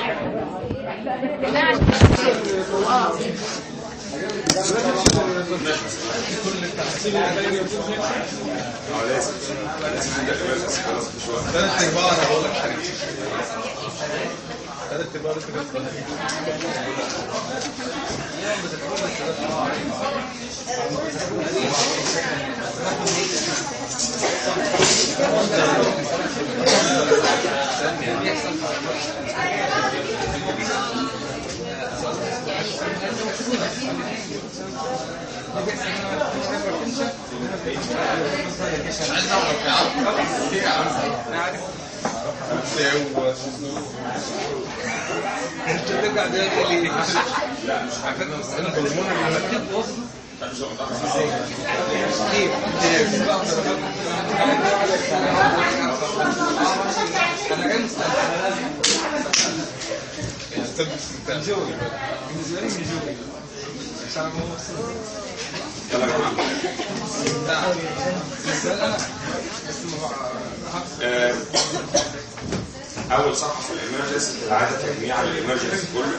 اه لازم لازم عندك emergency خلاص مش وقت ثلاث ارباع انا بقول لك حاجه ثلاث ارباع لسه بس ترجع ده ليه؟ لا مش عارف انا بالمون اللي عملت وصل انا جاي مستمتع جوي بالنسبه لي من جوي عشان هو يلا يا جماعه لا بالنسبه لي انا بس ما آه، اول صفحه في الامرجنسي في العاده تجميع الامرجنسي كله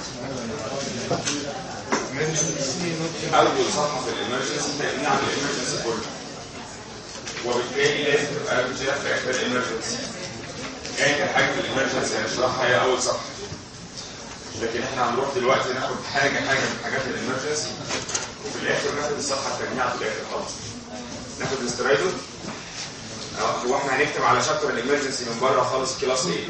اول صفحه في الامرجنسي تجميع الامرجنسي كله وبالتالي لازم تبقى بتشرح في اخر الامرجنسي اخر حاجه في الامرجنسي هنشرحها هي اول صفحه لكن احنا هنروح دلوقتي ناخد حاجه حاجه من حاجات الامرجنسي وفي الاخر ناخد الصفحه التجميع في الاخر خالص ناخد الاسترايدر اه هو احنا هنكتب على شابتر الامرجنسي من بره خالص كلاس ايه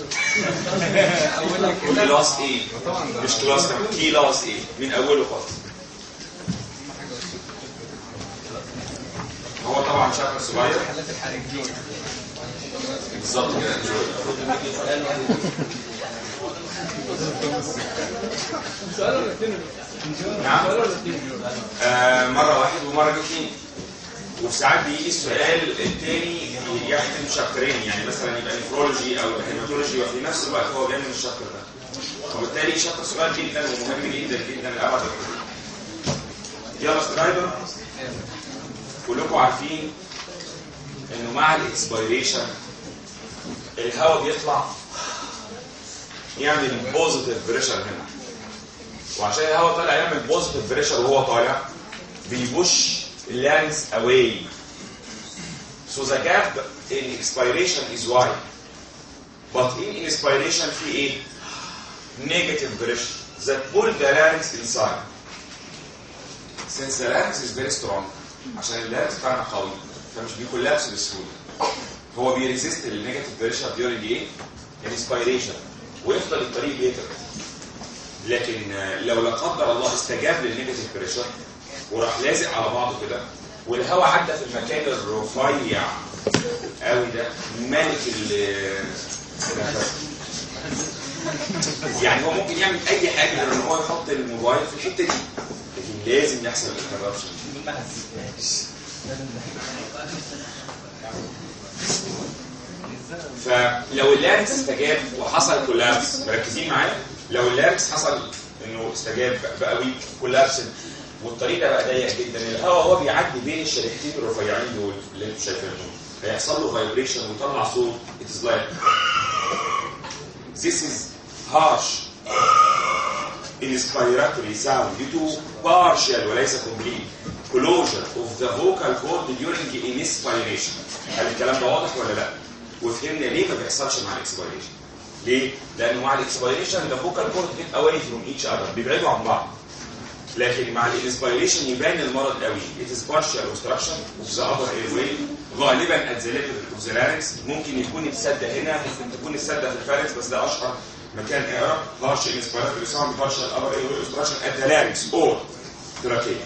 اول لك كلاس ايه مش كلاس كمان كلاس ايه من اوله خالص هو طبعا شابتر صغير حالات الحرج جوي بالظبط كده سؤال ولا اثنين نعم سؤال ولا اثنين آه مره واحد ومره اثنين وفي ساعات بيجي السؤال الثاني يحتم شابترين يعني مثلا يبقى نفرولوجي او هيماتولوجي وفي نفس الوقت هو جاي من الشابتر ده وبالتالي شابتر صغير جدا ومهم جدا جدا لابعد الحدود يلا سكرايبر كلكم عارفين انه مع الاكسبيريشن الهواء بيطلع يعمل بوزيتيف بريشر هنا وعشان الهواء طالع يعمل بوزيتيف بريشر وهو طالع بيبوش اللانس away so the gap in expiration is wide but in inspiration في ايه negative pressure that pull the larynx inside since the larynx is very strong عشان اللارنكس بتاعنا قوي فمش بيكولابس بسهوله هو بيريزيست النيجاتيف بريشر during ايه الانسبيريشن ويفضل الطريق يتر لكن آه، لو لا قدر الله استجاب للنيجاتيف بريشر وراح لازق على بعضه كده والهواء عدى في المكان الرفيع قوي ده ملك ال يعني هو ممكن يعمل اي حاجه غير ان هو يحط الموبايل في الحته دي لكن لازم يحصل انتربشن فلو اللاركس استجاب وحصل كولابس مركزين معايا لو اللاركس حصل انه استجاب بقى ويك كولابس والطريق ده بقى ضيق جدا الهواء هو بيعدي بين الشريحتين الرفيعين دول اللي انتم شايفينهم هيحصل له فايبريشن ويطلع صوت it is like this is harsh inspiratory sound due to partial وليس complete closure of the vocal cord during inspiration هل الكلام ده واضح ولا لا؟ وفهمنا ليه ما بيحصلش مع الاكسبيريشن ليه؟ لأنه مع الاكسبيريشن the vocal cord get away from each other بيبعدوا عن بعض لكن مع الانسبيريشن يبان المرض قوي it is partial obstruction of the upper airway غالبا at the level of the larynx ممكن يكون السدة هنا ممكن تكون السدة في الفارنكس بس ده اشهر مكان اقرا harsh inspiratory sound partial upper airway obstruction at the larynx or trachea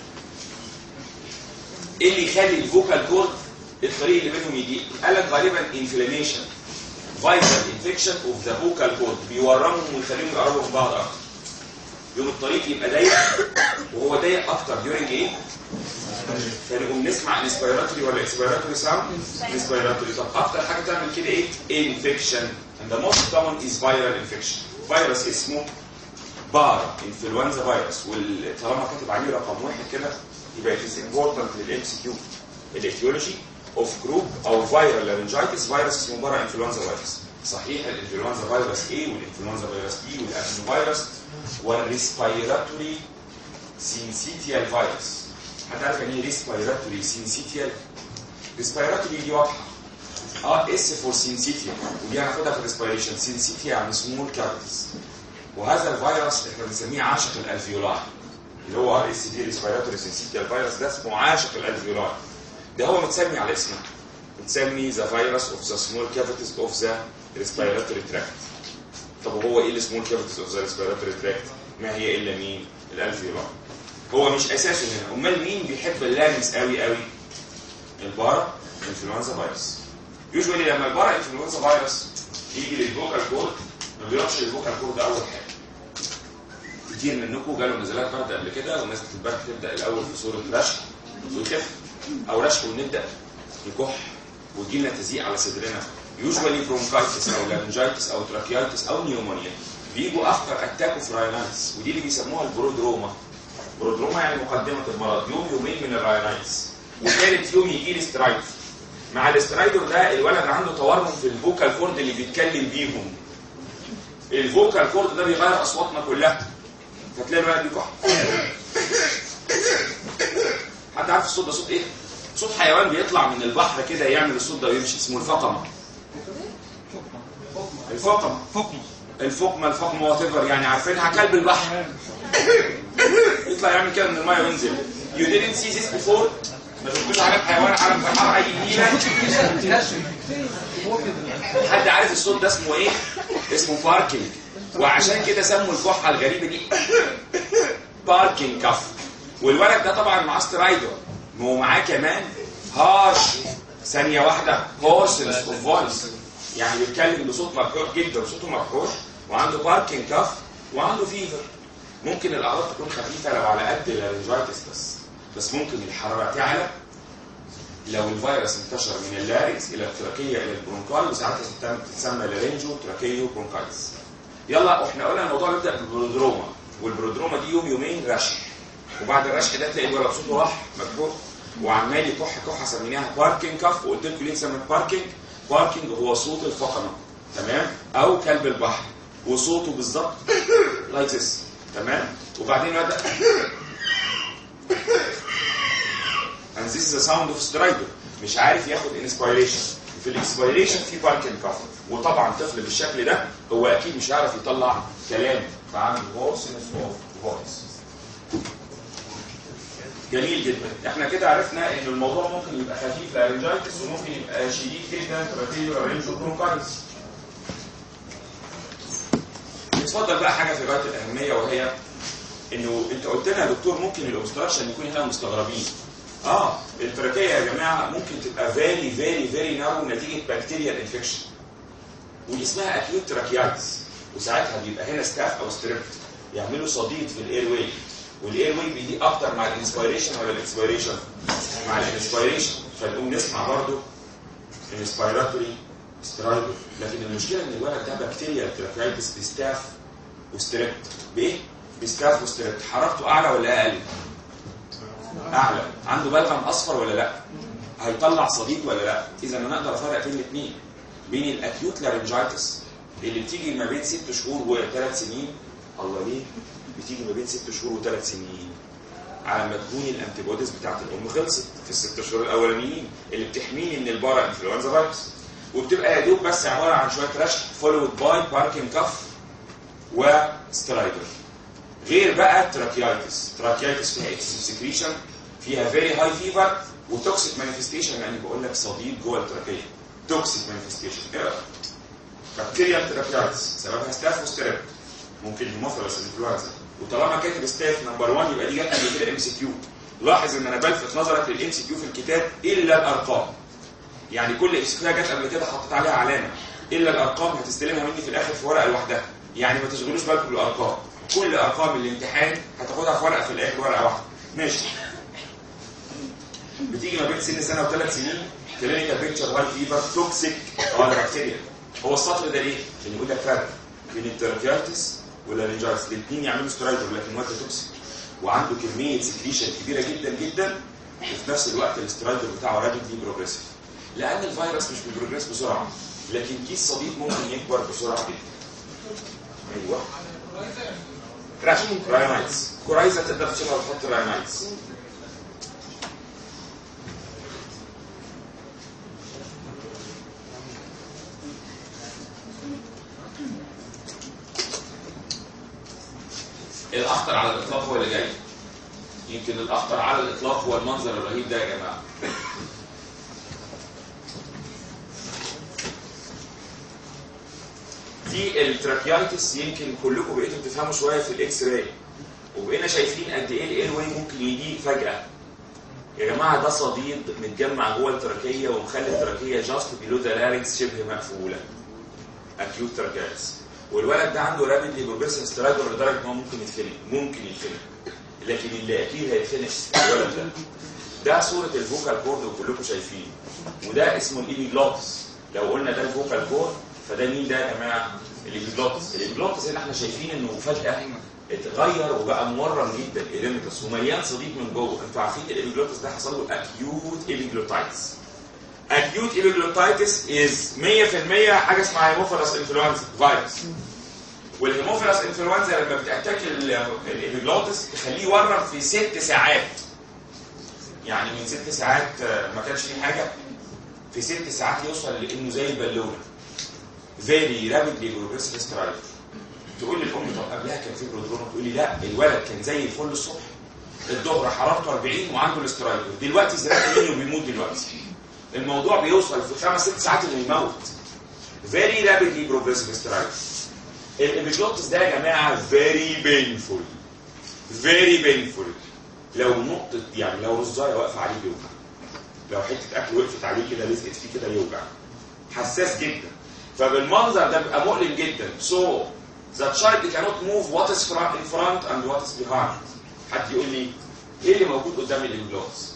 ايه اللي يخلي الفوكال كورد الطريق اللي بينهم يضيق قال لك غالبا انفلاميشن فيروس انفكشن اوف ذا فوكال كورد بيورمهم ويخليهم يقربوا من بعض اكتر يوم الطريق يبقى ضيق وهو ضيق اكتر during ايه؟ فنقوم نسمع انسبيراتوري ولا اكسبيراتوري ساوند؟ انسبيراتوري طب اكتر حاجه تعمل كده ايه؟ انفكشن and the most common is viral infection فيروس اسمه بارا انفلونزا فيروس وطالما كاتب عليه رقم واحد كده يبقى it is important للام سي كيو الايتيولوجي اوف جروب او فيرال لارنجايتس فيروس اسمه بارا انفلونزا فيروس صحيح الانفلونزا فيروس A والانفلونزا فيروس B والادينوفيروس والريسبيراتوري سينسيتيال فيروس حد عارف يعني ايه ريسبيراتوري سينسيتيال ريسبيراتوري دي واضحه اه اس فور سينسيتيال ودي هناخدها في الريسبيريشن سينسيتيال يعني سمول كارتس وهذا الفيروس احنا بنسميه عاشق الالفيولاي اللي هو ار اس دي ريسبيراتوري سينسيتيال فيروس ده اسمه عاشق الالفيولاي ده هو متسمي على اسمه متسمي ذا فيروس اوف ذا سمول كافيتيز اوف ذا ريسبيراتوري تراكت طب وهو ايه السمول كافيتيز اوف ذا ريسبيراتوري تراكت ما هي الا مين الالفيولاي هو مش اساسه هنا امال مين بيحب اللامس قوي قوي البارا انفلونزا فيروس يوجوالي لما البارا انفلونزا فيروس يجي للفوكال كورد ما بيروحش للفوكال كورد اول حاجه كتير منكم جاله نزلات برد قبل كده ونزله البرد تبدا الاول في صوره رشح ويخف او رشح ونبدا يكح ويجي لنا تزييق على صدرنا يوجوالي برونكايتس او لارنجايتس او تراكيايتس او نيومونيا بيجوا افتر اتاك اوف راينايتس ودي اللي بيسموها البرودروما برودروما يعني مقدمه المرض يوم يومين من الراينايتس وثالث يوم يجي لي سترايدر مع الاسترايدر ده الولد عنده تورم في الفوكال كورد اللي بيتكلم بيهم الفوكال كورد ده بيغير اصواتنا كلها فتلاقي الولد بيكح حد عارف الصوت ده صوت ايه؟ صوت حيوان بيطلع من البحر كده يعمل الصوت ده ويمشي اسمه الفقمه الفقمه فقمة الفقمه الفقمه وات يعني عارفينها كلب البحر يطلع يعمل كده من الميه وينزل you didn't see this before ما شفتوش حاجات حيوان عالم بحر اي نيله حد عارف الصوت ده اسمه ايه اسمه باركينج وعشان كده سموا الكحه الغريبه دي باركينج كف والولد ده طبعا معاه سترايدر ومعاه كمان هاش ثانيه واحده هورسنس اوف فويس يعني بيتكلم بصوت مرحوح جدا صوته مرحوح وعنده باركينج كف وعنده فيفر ممكن الاعراض تكون خفيفه لو على قد اللارنجايتس بس بس ممكن الحراره تعلى لو الفيروس انتشر من اللارنكس الى التراكيه الى البرونكاي وساعتها تتم- تتسمى لارنجو تراكيو برونكايتس يلا احنا قلنا الموضوع بيبدا بالبرودروما والبرودروما دي يوم يومين رشح وبعد الرشح ده تلاقي الولد صوته راح مكبوح وعمال يكح كحه سميناها باركينج كف وقلت لكم ليه سمت باركينج باركينج هو صوت الفقمه تمام او كلب البحر وصوته بالظبط لايك ذس تمام وبعدين بدا and this is the sound of stridor مش عارف ياخد انسبيريشن في الانسبيريشن في باركن كف وطبعا طفل بالشكل ده هو اكيد مش هيعرف يطلع كلام فعامل هورسنس اوف فويس جميل جدا احنا كده عرفنا ان الموضوع ممكن يبقى خفيف لارنجايتس وممكن يبقى شديد جدا تباتيو لارنجو برونكايتس اتفضل بقى حاجه في غايه الاهميه وهي انه انت قلت لنا يا دكتور ممكن الاوبستراكشن يكون هنا مستغربين اه التراكيه يا جماعه ممكن تبقى فيري فيري فيري نارو نتيجه بكتيريال انفكشن ودي اسمها اكيوت تراكيايتس وساعتها بيبقى هنا ستاف او ستريبت يعملوا صديد في الاير واي والاير واي بيجي اكتر مع الانسبيريشن ولا الاكسبيريشن مع الانسبيريشن فنقوم نسمع برضو انسبيراتوري سترايدر لكن المشكله ان الولد ده بكتيريا تراكيايتس بستاف وستريبت بايه؟ بستاف وستريبت حرارته اعلى ولا اقل؟ اعلى عنده بلغم اصفر ولا لا هيطلع صديد ولا لا اذا انا اقدر افرق بين الاثنين بين الاكيوت لارنجايتس اللي بتيجي ما بين ست شهور وثلاث سنين الله ليه بتيجي ما بين ست شهور وثلاث سنين على ما تكون الانتي بوديز بتاعت الام خلصت في الست شهور الاولانيين اللي بتحميني من البارا انفلونزا فيروس وبتبقى يا دوب بس عباره عن شويه رشح فولود باي باركينج كف وسترايدر غير بقى تراكيايتس تراكيايتس فيها سكريشن فيها فيري هاي فيفر وتوكسيك مانيفستيشن يعني بقول لك صديد جوه التراكيه توكسيك مانيفستيشن ايه رايك؟ بكتيريا تراكيايتس سببها ستاف وستريب ممكن هيموفيلس انفلونزا وطالما كاتب ستاف نمبر 1 يبقى دي جت قبل كده ام سي كيو لاحظ ان انا بلفت نظرك للام سي كيو في الكتاب الا الارقام يعني كل ام سي كيو جت قبل كده حطيت عليها علامه الا الارقام هتستلمها مني في الاخر في ورقه لوحدها يعني ما تشغلوش بالكم بالارقام كل ارقام الامتحان هتاخدها في ورقه في الاخر ورقه واحده ماشي بتيجي ما بين سن سنه وثلاث سنين كلينيكال بيكتشر هاي فيفر توكسيك على بكتيريا هو السطر ده ليه؟ عشان يقول لك فرق بين التراكيارتس واللارنجايتس الاثنين يعملوا سترايدر لكن واحد توكسيك وعنده كميه سكريشن كبيره جدا جدا وفي نفس الوقت الاسترايدر بتاعه رابيدلي بروجريسيف لان الفيروس مش بيبروجريس بسرعه لكن كيس صديد ممكن يكبر بسرعه جدا ايوه كراش راينايتس كورايزا تقدر تشيلها وتحط راينايتس الاخطر على الاطلاق هو اللي جاي يمكن الاخطر على الاطلاق هو المنظر الرهيب ده يا جماعه في التراكيايتس يمكن كلكم بقيتوا تفهموا شويه في الاكس راي وبقينا شايفين قد ايه الاير واي ممكن يجي فجاه يا جماعه ده صديد متجمع جوه التراكيه ومخلي التراكيه جاست بيلو ذا لارنكس شبه مقفوله اكيوت تراكيايتس والولد ده عنده رابيدلي بروجريسيف سترايدر لدرجه ان هو ممكن يتخنق ممكن يتخنق لكن اللي اكيد هيتخنق الولد ده ده صوره الفوكال كورد وكلكم شايفين وده اسمه الايبيجلوتس لو قلنا ده الفوكال كورد فده مين ده يا جماعه الايبيجلوتس الايبيجلوتس اللي احنا شايفين انه فجاه اتغير وبقى مورم جدا ايديمتس ومليان صديق من جوه انتوا عارفين الايبيجلوتس ده حصل له اكيوت ايبيجلوتايتس acute epiglottitis is 100% حاجه اسمها هيموفيلس انفلونزا فيروس والهيموفيلس انفلونزا لما بتاتاك الابيجلوتس تخليه يورم في ست ساعات يعني من ست ساعات آه، ما كانش فيه حاجه في ست ساعات يوصل لانه زي البالونه فيري رابيدلي بروجريسيف سترايد تقول لي الام طب قبلها كان في برودروما تقول لي لا الولد كان زي الفل الصبح الظهر حرارته 40 وعنده الاسترايد دلوقتي زرعت منه وبيموت دلوقتي الموضوع بيوصل في خمس ست ساعات انه يموت very rapidly progressive steroids الابيجلوتس ده يا جماعه very painful very painful لو نقطة يعني لو رزاية واقفة عليه يوجع لو حتة أكل وقفت عليه كده لزقت فيه كده يوجع حساس جدا فبالمنظر ده بيبقى مؤلم جدا so the child cannot move what is front in front and what is behind حد يقول لي ايه اللي موجود قدام الابيجلوتس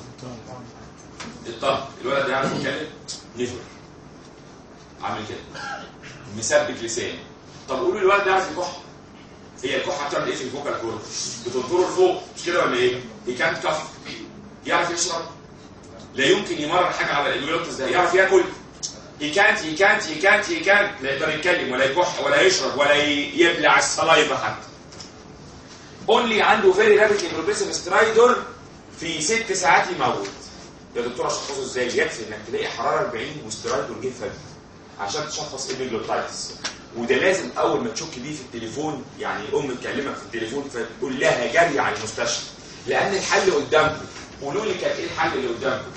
الطلق الولد ده يعرف يتكلم نيفر عامل كده مثبت لسانه طب قولوا الولد ده يعرف يكح هي الكحه بتعمل ايه في الفوكال كورد بتنطره لفوق مش كده ولا ايه هي كانت كف يعرف يشرب لا يمكن يمرر حاجه على الابيلوتس ده يعرف ياكل he can't he can't he can't he can't لا يقدر يتكلم ولا يكح ولا يشرب ولا ي- يبلع السلايفا حتى اونلي عنده فيري رابيدلي بروجريسيف سترايدر في ست ساعات يموت يا دكتور اشخصه ازاي؟ يكفي انك تلاقي حراره 40 وسترايدر جه فجاه عشان تشخص ايبيجلوتايتس وده لازم اول ما تشك بيه في التليفون يعني ام تكلمك في التليفون فتقول لها جري على المستشفى لان الحل قدامكم قولوا لي كان ايه الحل اللي قدامكم؟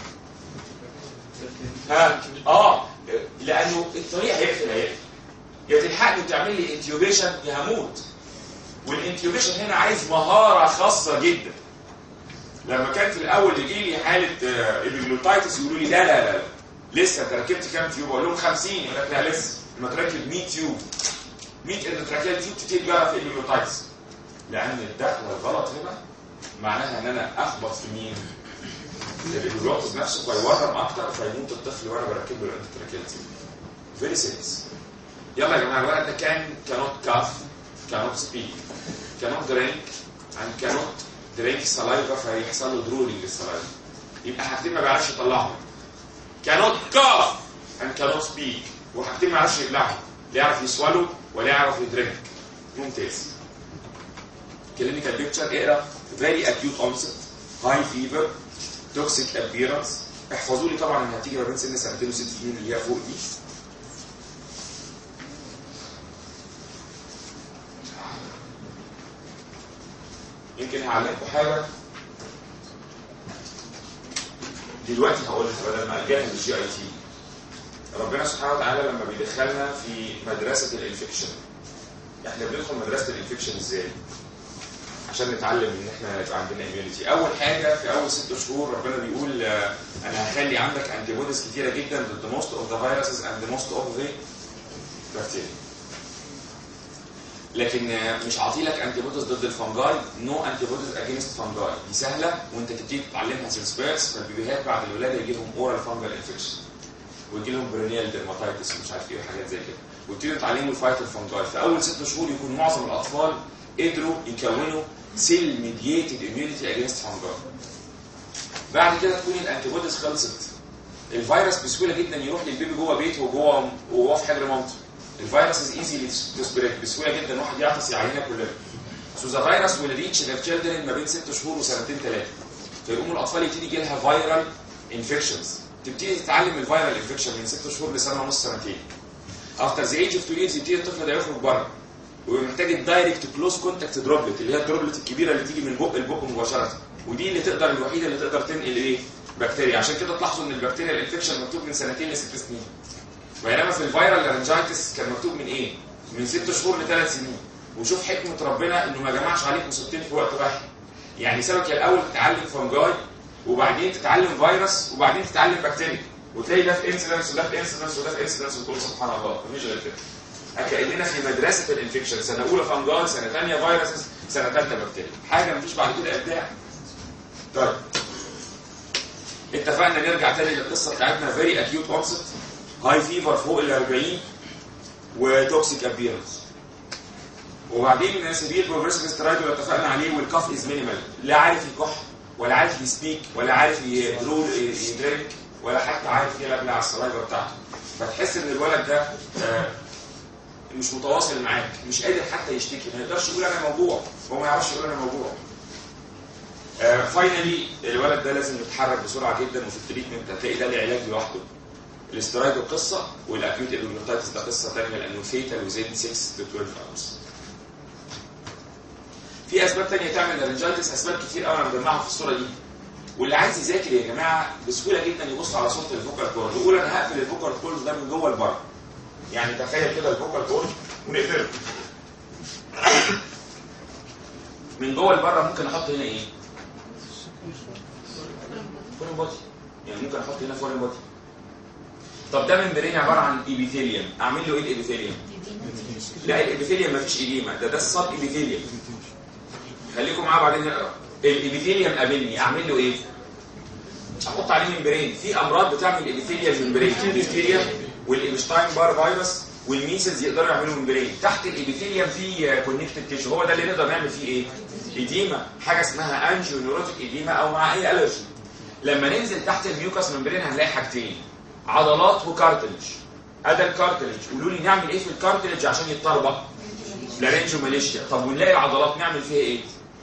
ها اه لانه الطريق هيقفل هيقفل يا تلحقني وتعمل لي انتيوبيشن يا هموت والانتيوبيشن هنا عايز مهاره خاصه جدا لما كان في الاول يجي لي حاله ايبيجلوتايتس يقولوا لي لا لا لا, لا. لسه انت ركبت كام تيوب اقول لهم 50 يقول لك لا لسه لما تركب 100 تيوب 100 اندوتراكيال تيوب تبتدي تجرب في الايبيجلوتايتس لان الدخله الغلط هنا معناها ان انا اخبط في مين؟ الايبيجلوتس نفسه فيورم اكتر فيموت الطفل وانا بركب له الاندوتراكيال تيوب فيري سيريس يلا يا جماعه الولد ده كان cannot cough cannot speak cannot drink and cannot drink saliva فيحصل له drooling للسلايفا يبقى حاجتين ما بيعرفش يطلعهم cannot cough and cannot speak وحاجتين ما يعرفش يبلعهم لا يعرف يسوالو ولا يعرف يدرك ممتاز clinical picture اقرا very acute onset high fever toxic appearance احفظوا لي طبعا انها هتيجي ما بين سن سنتين وست سنين اللي هي فوق دي يمكن هعلمكم حاجه دلوقتي هقولها بدل ما اجاهل الجي اي تي ربنا سبحانه وتعالى لما بيدخلنا في مدرسه الانفكشن احنا بندخل مدرسه الانفكشن ازاي؟ عشان نتعلم ان احنا يبقى عندنا اميونيتي اول حاجه في اول ست شهور ربنا بيقول آه، انا هخلي عندك انتي بوديز كتيره جدا ضد موست اوف ذا فيروسز اند موست اوف ذا بكتيريا لكن آه، مش عاطي لك انتي بوديز ضد الفنجاي نو انتي بوديز اجينست فنجاي دي سهله وانت تبتدي تتعلمها سيلز بيرس فالبيبيهات بعد الولاده يجي لهم اورال فانجل انفكشن ويجي لهم برينيال ديرماتايتس ومش عارف ايه وحاجات زي كده ويبتدوا يتعلموا الفايت الفنجاي في اول ست شهور يكون معظم الاطفال قدروا يكونوا سيل ميدييتد اميونيتي اجينست فانجاي بعد كده تكون الانتي بوديز خلصت الفيروس بسهوله جدا يروح للبيبي جوه بيته وجوه وهو في حجر مامته الفيروس از ايزي تو سبريد بسهوله جدا واحد يعطس يعيننا كلنا سو ذا فيروس ويل ريتش ذا تشيلدرن ما بين ست شهور وسنتين ثلاثه فيقوموا الاطفال يبتدي يجي لها فيرال انفكشنز تبتدي تتعلم الفيرال انفكشن من ست شهور لسنه ونص سنتين افتر ذا ايج اوف 2 years يبتدي الطفل ده يخرج بره ومحتاج الدايركت كلوز كونتاكت دروبلت اللي هي الدروبلت الكبيره اللي تيجي من بق لبق مباشره ودي اللي تقدر الوحيده اللي تقدر تنقل ايه بكتيريا عشان كده تلاحظوا ان البكتيريا الانفكشن مكتوب من سنتين لست سنين بينما في الفيرال لارنجايتس كان مكتوب من ايه من ست شهور لثلاث سنين وشوف حكمه ربنا انه ما جمعش عليك مصيبتين في وقت واحد يعني سبك يا الاول تتعلم فنجاي وبعدين تتعلم فيروس وبعدين تتعلم بكتيريا وتلاقي ده في انسيدنس وده في انسيدنس وده في انسيدنس وتقول سبحان الله مفيش غير كده كاننا في مدرسه الانفكشن سنه اولى فنجاي سنه ثانيه فيروسز سنه ثالثه بكتيريا حاجه مفيش بعد كده ابداع طيب اتفقنا نرجع تاني للقصه بتاعتنا فيري اكيوت اونست هاي فيفر فوق ال 40 وتوكسيك ابيرنس وبعدين سيفير بروجريسيف سترايد اللي اتفقنا عليه والكاف از مينيمال لا عارف يكح ولا عارف يسبيك ولا عارف يدرول يدرينك ولا حتى عارف يلعب على السلايفا بتاعته فتحس ان الولد ده آه، مش متواصل معاك مش قادر حتى يشتكي ما يقدرش يقول انا موجوع هو ما يعرفش يقول انا موجوع فاينلي الولد ده لازم يتحرك بسرعه جدا وفي التريتمنت هتلاقي ده العلاج لوحده الاسترايد قصه والاكيوت ايبيجلوتايتس ده قصه ثانيه لانه فيتال وزين 6 to 12 hours في اسباب ثانيه تعمل لارنجايتس اسباب كتير قوي انا مجمعها في الصوره دي واللي عايز يذاكر يا جماعه بسهوله جدا يبص على صوره الفوكال كورد ويقول انا هقفل الفوكال كورد ده من جوه لبره يعني تخيل كده الفوكال كورد ونقفله من جوه لبره ممكن احط هنا ايه؟ فورين بودي يعني ممكن احط هنا فورين بودي طب ده ممبرين عباره عن ايبيثيليوم اعمل له ايه الايبيثيليوم؟ لا الابيثيليوم مفيش ايديما ده ده السب ايبيثيليوم خليكم معايا بعدين نقرا الابيثيليوم قابلني اعمل له ايه؟ احط عليه ممبرين في امراض بتعمل ابيثيليوم ممبرين البكتيريا والايبشتاين بار فيروس والميسلز يقدروا يعملوا ممبرين تحت الابيثيليوم في كونكتد تيشو هو ده اللي نقدر نعمل فيه ايه؟ ايديما حاجه اسمها انجيو نيوروتيك ايديما او مع اي الرجي لما ننزل تحت الميوكاس ممبرين هنلاقي حاجتين عضلات وكارتلج ادى الكارتلج قولوا لي نعمل ايه في الكارتلج عشان يتطربق لارنجو ماليشيا طب ونلاقي العضلات نعمل فيها ايه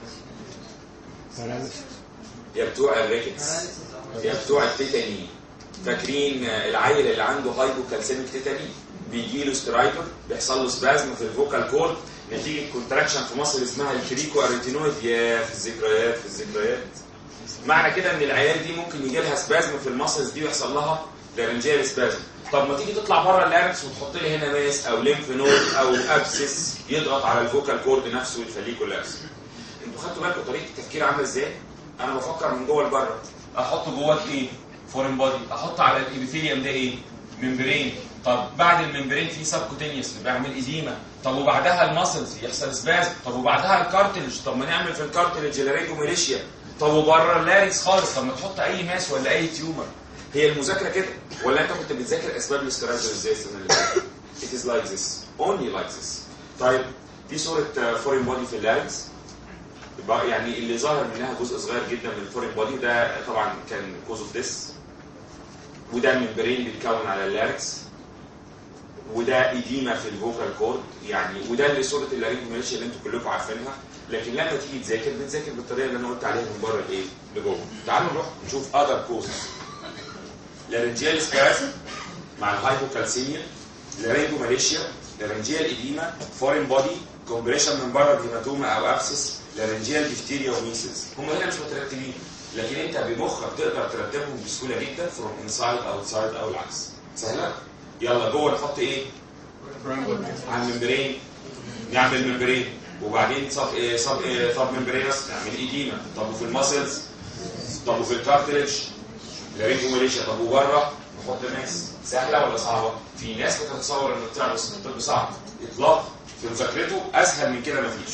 يا بتوع الريكتس يا بتوع التيتاني فاكرين العيل اللي عنده هايبوكالسيميك تيتاني بيجي له سترايدر بيحصل له سبازم في الفوكال كورد نتيجه كونتراكشن في مصر اسمها الكريكو اريتينويد يا في الذكريات في الذكريات معنى كده ان العيال دي ممكن يجي لها سبازم في المصرز دي ويحصل لها لارنجيال سبازم طب ما تيجي تطلع بره اللارنكس وتحط لي هنا ماس او ليمف نود او ابسس يضغط على الفوكال كورد نفسه ويخليه كولابس انتوا خدتوا بالكم طريقه التفكير عامله ازاي؟ انا بفكر من جوه لبره احط جواه ايه؟ فورين بودي احط على الابيثيليوم ده ايه؟ ممبرين طب بعد الممبرين في سبكوتينيوس بعمل ايديما طب وبعدها الماسلز يحصل سبازم طب وبعدها الكارتلج طب ما نعمل في الكارتلج لارينجو ميليشيا طب وبره اللاريس خالص طب ما تحط اي ماس ولا اي تيومر هي المذاكره كده ولا انت كنت بتذاكر اسباب الاسترايدر ازاي السنه اللي فاتت it is like this only like this طيب دي صوره فورين بودي في اللارينكس يبقى يعني اللي ظاهر منها جزء صغير جدا من الفورين بودي ده طبعا كان كوز اوف ديس وده ممبرين بيتكون على اللاركس وده ايديما في الفوكال كورد يعني وده اللي صوره اللارينجوماليشيا اللي انتوا كلكم عارفينها لكن لما تيجي تذاكر بتذاكر بالطريقه اللي انا قلت عليها من بره الايه؟ لجوه تعالوا نروح نشوف اذر كوزز لارنجيال سبازم مع الهايبوكالسيميا لارينجوماليشيا لارنجيال ايديما فورين بودي كومبريشن من بره بهيماتوما او ابسس لارنجيال ديفتيريا وميسلز هم هنا مش مترتبين لكن انت بمخك تقدر ترتبهم بسهوله جدا فروم انسايد اوتسايد او العكس سهله يلا جوه نحط ايه على الممبرين نعمل ممبرين وبعدين صب إيه صب إيه طب ممبرينس نعمل ايديما طب وفي الماسلز طب وفي الكارتريج لارينجوماليشيا طب وبره نحط ماس سهله ولا صعبه؟ في ناس بتتصور ان بتاع الطب صعب اطلاق في مذاكرته اسهل من كده مفيش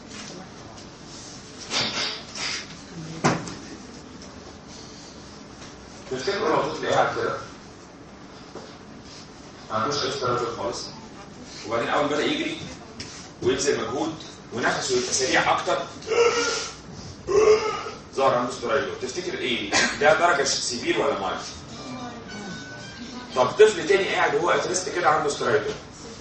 تفتكروا لو طفل قاعد كده ما عندوش اي استراجل خالص وبعدين اول ما بدا يجري ويبذل مجهود ونفسه يبقى سريع اكتر ظهر عنده استراجل تفتكر ايه ده درجه سيفير ولا مايل طب طفل تاني قاعد وهو اترست كده عنده سترايدر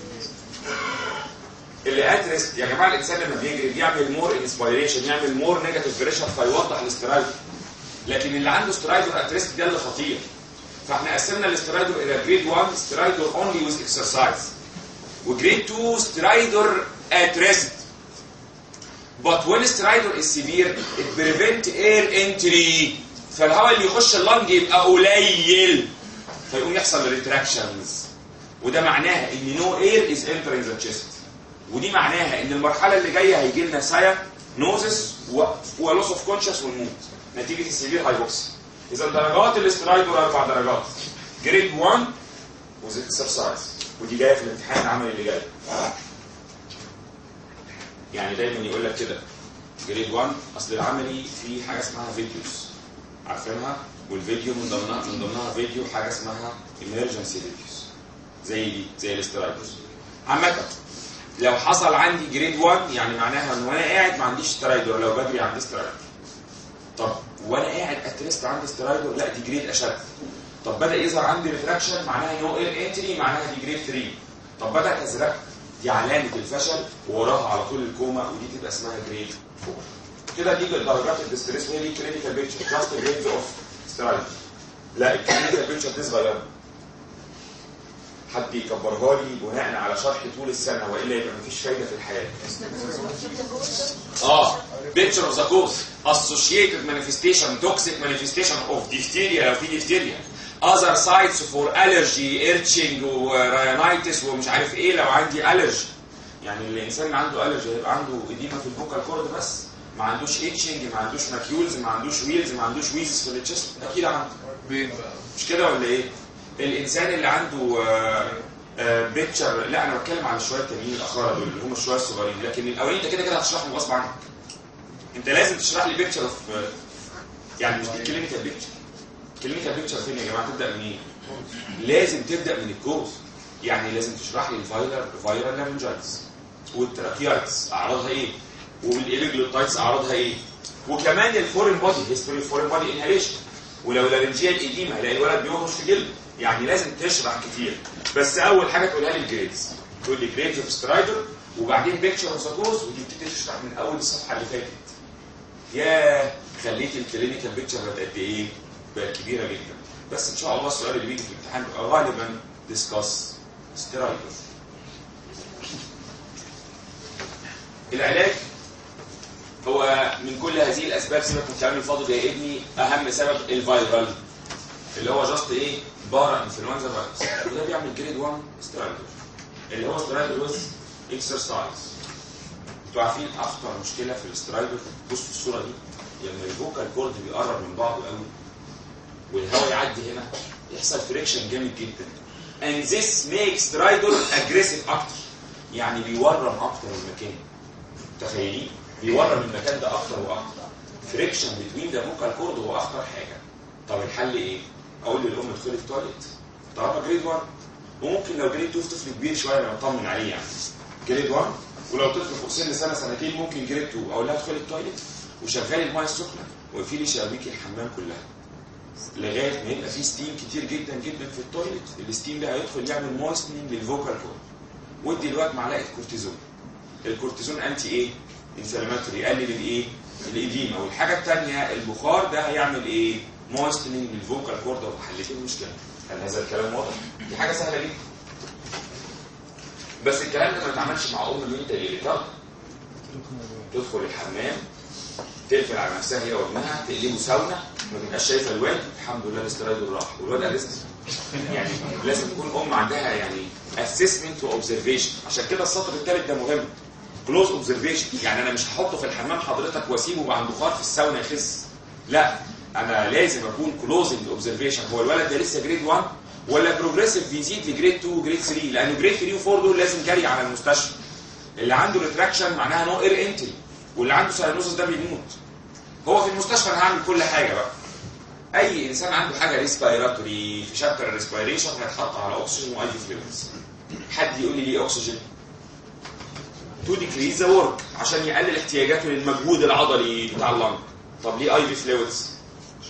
اللي اترست يا جماعه الانسان لما بيجري بيعمل مور انسبيريشن يعمل مور نيجاتيف بريشر فيوضح الاسترايدر لكن اللي عنده سترايدر اترست ده اللي خطير فاحنا قسمنا الاسترايدر الى جريد 1 سترايدر اونلي ويز اكسرسايز وجريد 2 سترايدر at rest but when stridor is severe it prevent air entry فالهواء اللي يخش اللنج يبقى قليل فيقوم يحصل ريتراكشنز وده معناها ان no air is entering the chest ودي معناها ان المرحله اللي جايه هيجي لنا سايا نوزس ولوس اوف كونشس ونموت نتيجه السيفير هايبوكسي اذا درجات الاسترايدور اربع درجات جريد 1 وز اكسرسايز ودي جايه في الامتحان العملي اللي جاي يعني دايما يقول لك كده جريد 1 اصل العملي في حاجه اسمها فيديوز عارفينها والفيديو من ضمنها من ضمنها فيديو حاجه اسمها emergency فيديوز زي دي زي الاسترايدرز عامه لو حصل عندي جريد 1 يعني معناها ان وانا قاعد ما عنديش سترايدر لو بجري عندي سترايدر طب وانا قاعد اترست عندي سترايدر لا دي جريد اشد طب بدا يظهر عندي ريتراكشن معناها نو اير انتري معناها دي جريد 3 طب بدات ازرق دي علامه الفشل ووراها على طول الكوما ودي تبقى اسمها جريد 4 كده دي درجات الاستريس وهي دي كلينيكال بيكتشر جاست جريدز اوف سترايدر لا الكلينيكال بيكتشر دي صغيره حد يكبرها لي بناء على شرح طول السنه والا يبقى مفيش فايده في الحياه اه بيكتشر اوف ذا كوز associated manifestation toxic manifestation of diphtheria لو في diphtheria other sites for allergy itching ورينايتس ومش عارف ايه لو عندي allergy يعني الانسان اللي عنده allergy هيبقى عنده اديمه في الفوكال كورد بس ما عندوش itching ما عندوش ماكيولز ما عندوش ويلز ما عندوش ويزز في التشست اكيد عنده بين بقى مش كده ولا ايه؟ الانسان اللي عنده آه، آه، بيكتشر لا انا بتكلم عن شويه تانيين الاخرى دول اللي هم شويه الصغيرين لكن الاولين انت كده كده هتشرحهم غصب عنك انت لازم تشرح لي بيكتشر اوف يعني مش دي كلينيكال بيكتشر كلينيكال بيكتشر فين يا جماعه تبدا منين؟ لازم تبدا من الكوز يعني لازم تشرح لي الفايرال فايرال لارنجايتس والتراكيايتس اعراضها ايه؟ والإيبيجلوتايتس اعراضها ايه؟ وكمان الفورين بودي هيستوري فورين بودي انهاليشن ولو لارنجيال ايديما هلاقي الولد بيهرش في جلده يعني لازم تشرح كتير بس اول حاجه تقولها لي الجريدز تقول لي جريدز اوف سترايدر وبعدين بيكتشر اوف ساكوز ودي بتبتدي تشرح من اول الصفحه اللي فاتت يا خليت الكلينيكال بيكتشر بقت قد ايه؟ بقت كبيره جدا بس ان شاء الله السؤال اللي بيجي في الامتحان بيبقى غالبا ديسكاس سترايدر العلاج هو من كل هذه الاسباب سيبك من الكلام الفاضي ده يا ابني اهم سبب الفيرال اللي هو جاست ايه بارا انفلونزا فيروس وده بيعمل جريد 1 سترايدر اللي هو سترايدر ويز اكسرسايز انتوا عارفين اخطر مشكله في الاسترايدر بص في الصوره دي لما الفوكال كورد بيقرب من بعضه قوي والهواء يعدي هنا يحصل فريكشن جامد جدا and this makes سترايدر aggressive اكتر يعني بيورم اكتر المكان متخيلين بيورم المكان ده اكتر واكتر فريكشن بتوين ذا فوكال كورد هو اخطر حاجه طب الحل ايه؟ اقول للام ادخلي التواليت طالما جريد 1 وممكن لو جريد 2 في طفل كبير شويه انا بطمن عليه يعني جريد 1 ولو طفل فوق سن سنه سنتين ممكن جريد 2 اقول لها ادخلي التواليت وشغلي المايه السخنه واقفلي شبابيك الحمام كلها لغايه ما يبقى في ستيم كتير جدا جدا في التواليت الستيم ده هيدخل يعمل مويستنج للفوكال كورد ودي دلوقتي معلقه كورتيزون الكورتيزون انتي ايه؟ انفلاماتوري يقلل الايه؟ الاديمه والحاجه الثانيه البخار ده هيعمل ايه؟ مويستنج للفوكال كورد وحلت المشكله هل هذا الكلام واضح؟ دي حاجه سهله جدا بس الكلام ده ما يتعملش مع ام اللي انت ايه تدخل الحمام تقفل على نفسها هي وابنها تقلبه ساونا ما تبقاش شايفه الواد الحمد لله الاسترايد راح والواد ارست يعني لازم تكون ام عندها يعني اسسمنت واوبزرفيشن عشان كده السطر الثالث ده مهم كلوز اوبزرفيشن يعني انا مش هحطه في الحمام حضرتك واسيبه بعد بخار في الساونا يخس لا انا لازم اكون كلوزنج اوبزرفيشن هو الولد ده لسه جريد 1 ولا بروجريسيف بيزيد لجريد 2 وجريد 3 لان جريد 3 و4 دول لازم جري على المستشفى اللي عنده ريتراكشن معناها نو اير انتري واللي عنده ساينوزس ده بيموت هو في المستشفى انا هعمل كل حاجه بقى اي انسان عنده حاجه ريسبيراتوري في شابتر الريسبيريشن هيتحط على اكسجين واي في فلويدز حد يقول لي ليه اكسجين تو ديكريز ذا ورك عشان يقلل احتياجاته للمجهود العضلي بتاع اللنج طب ليه اي في فلويدز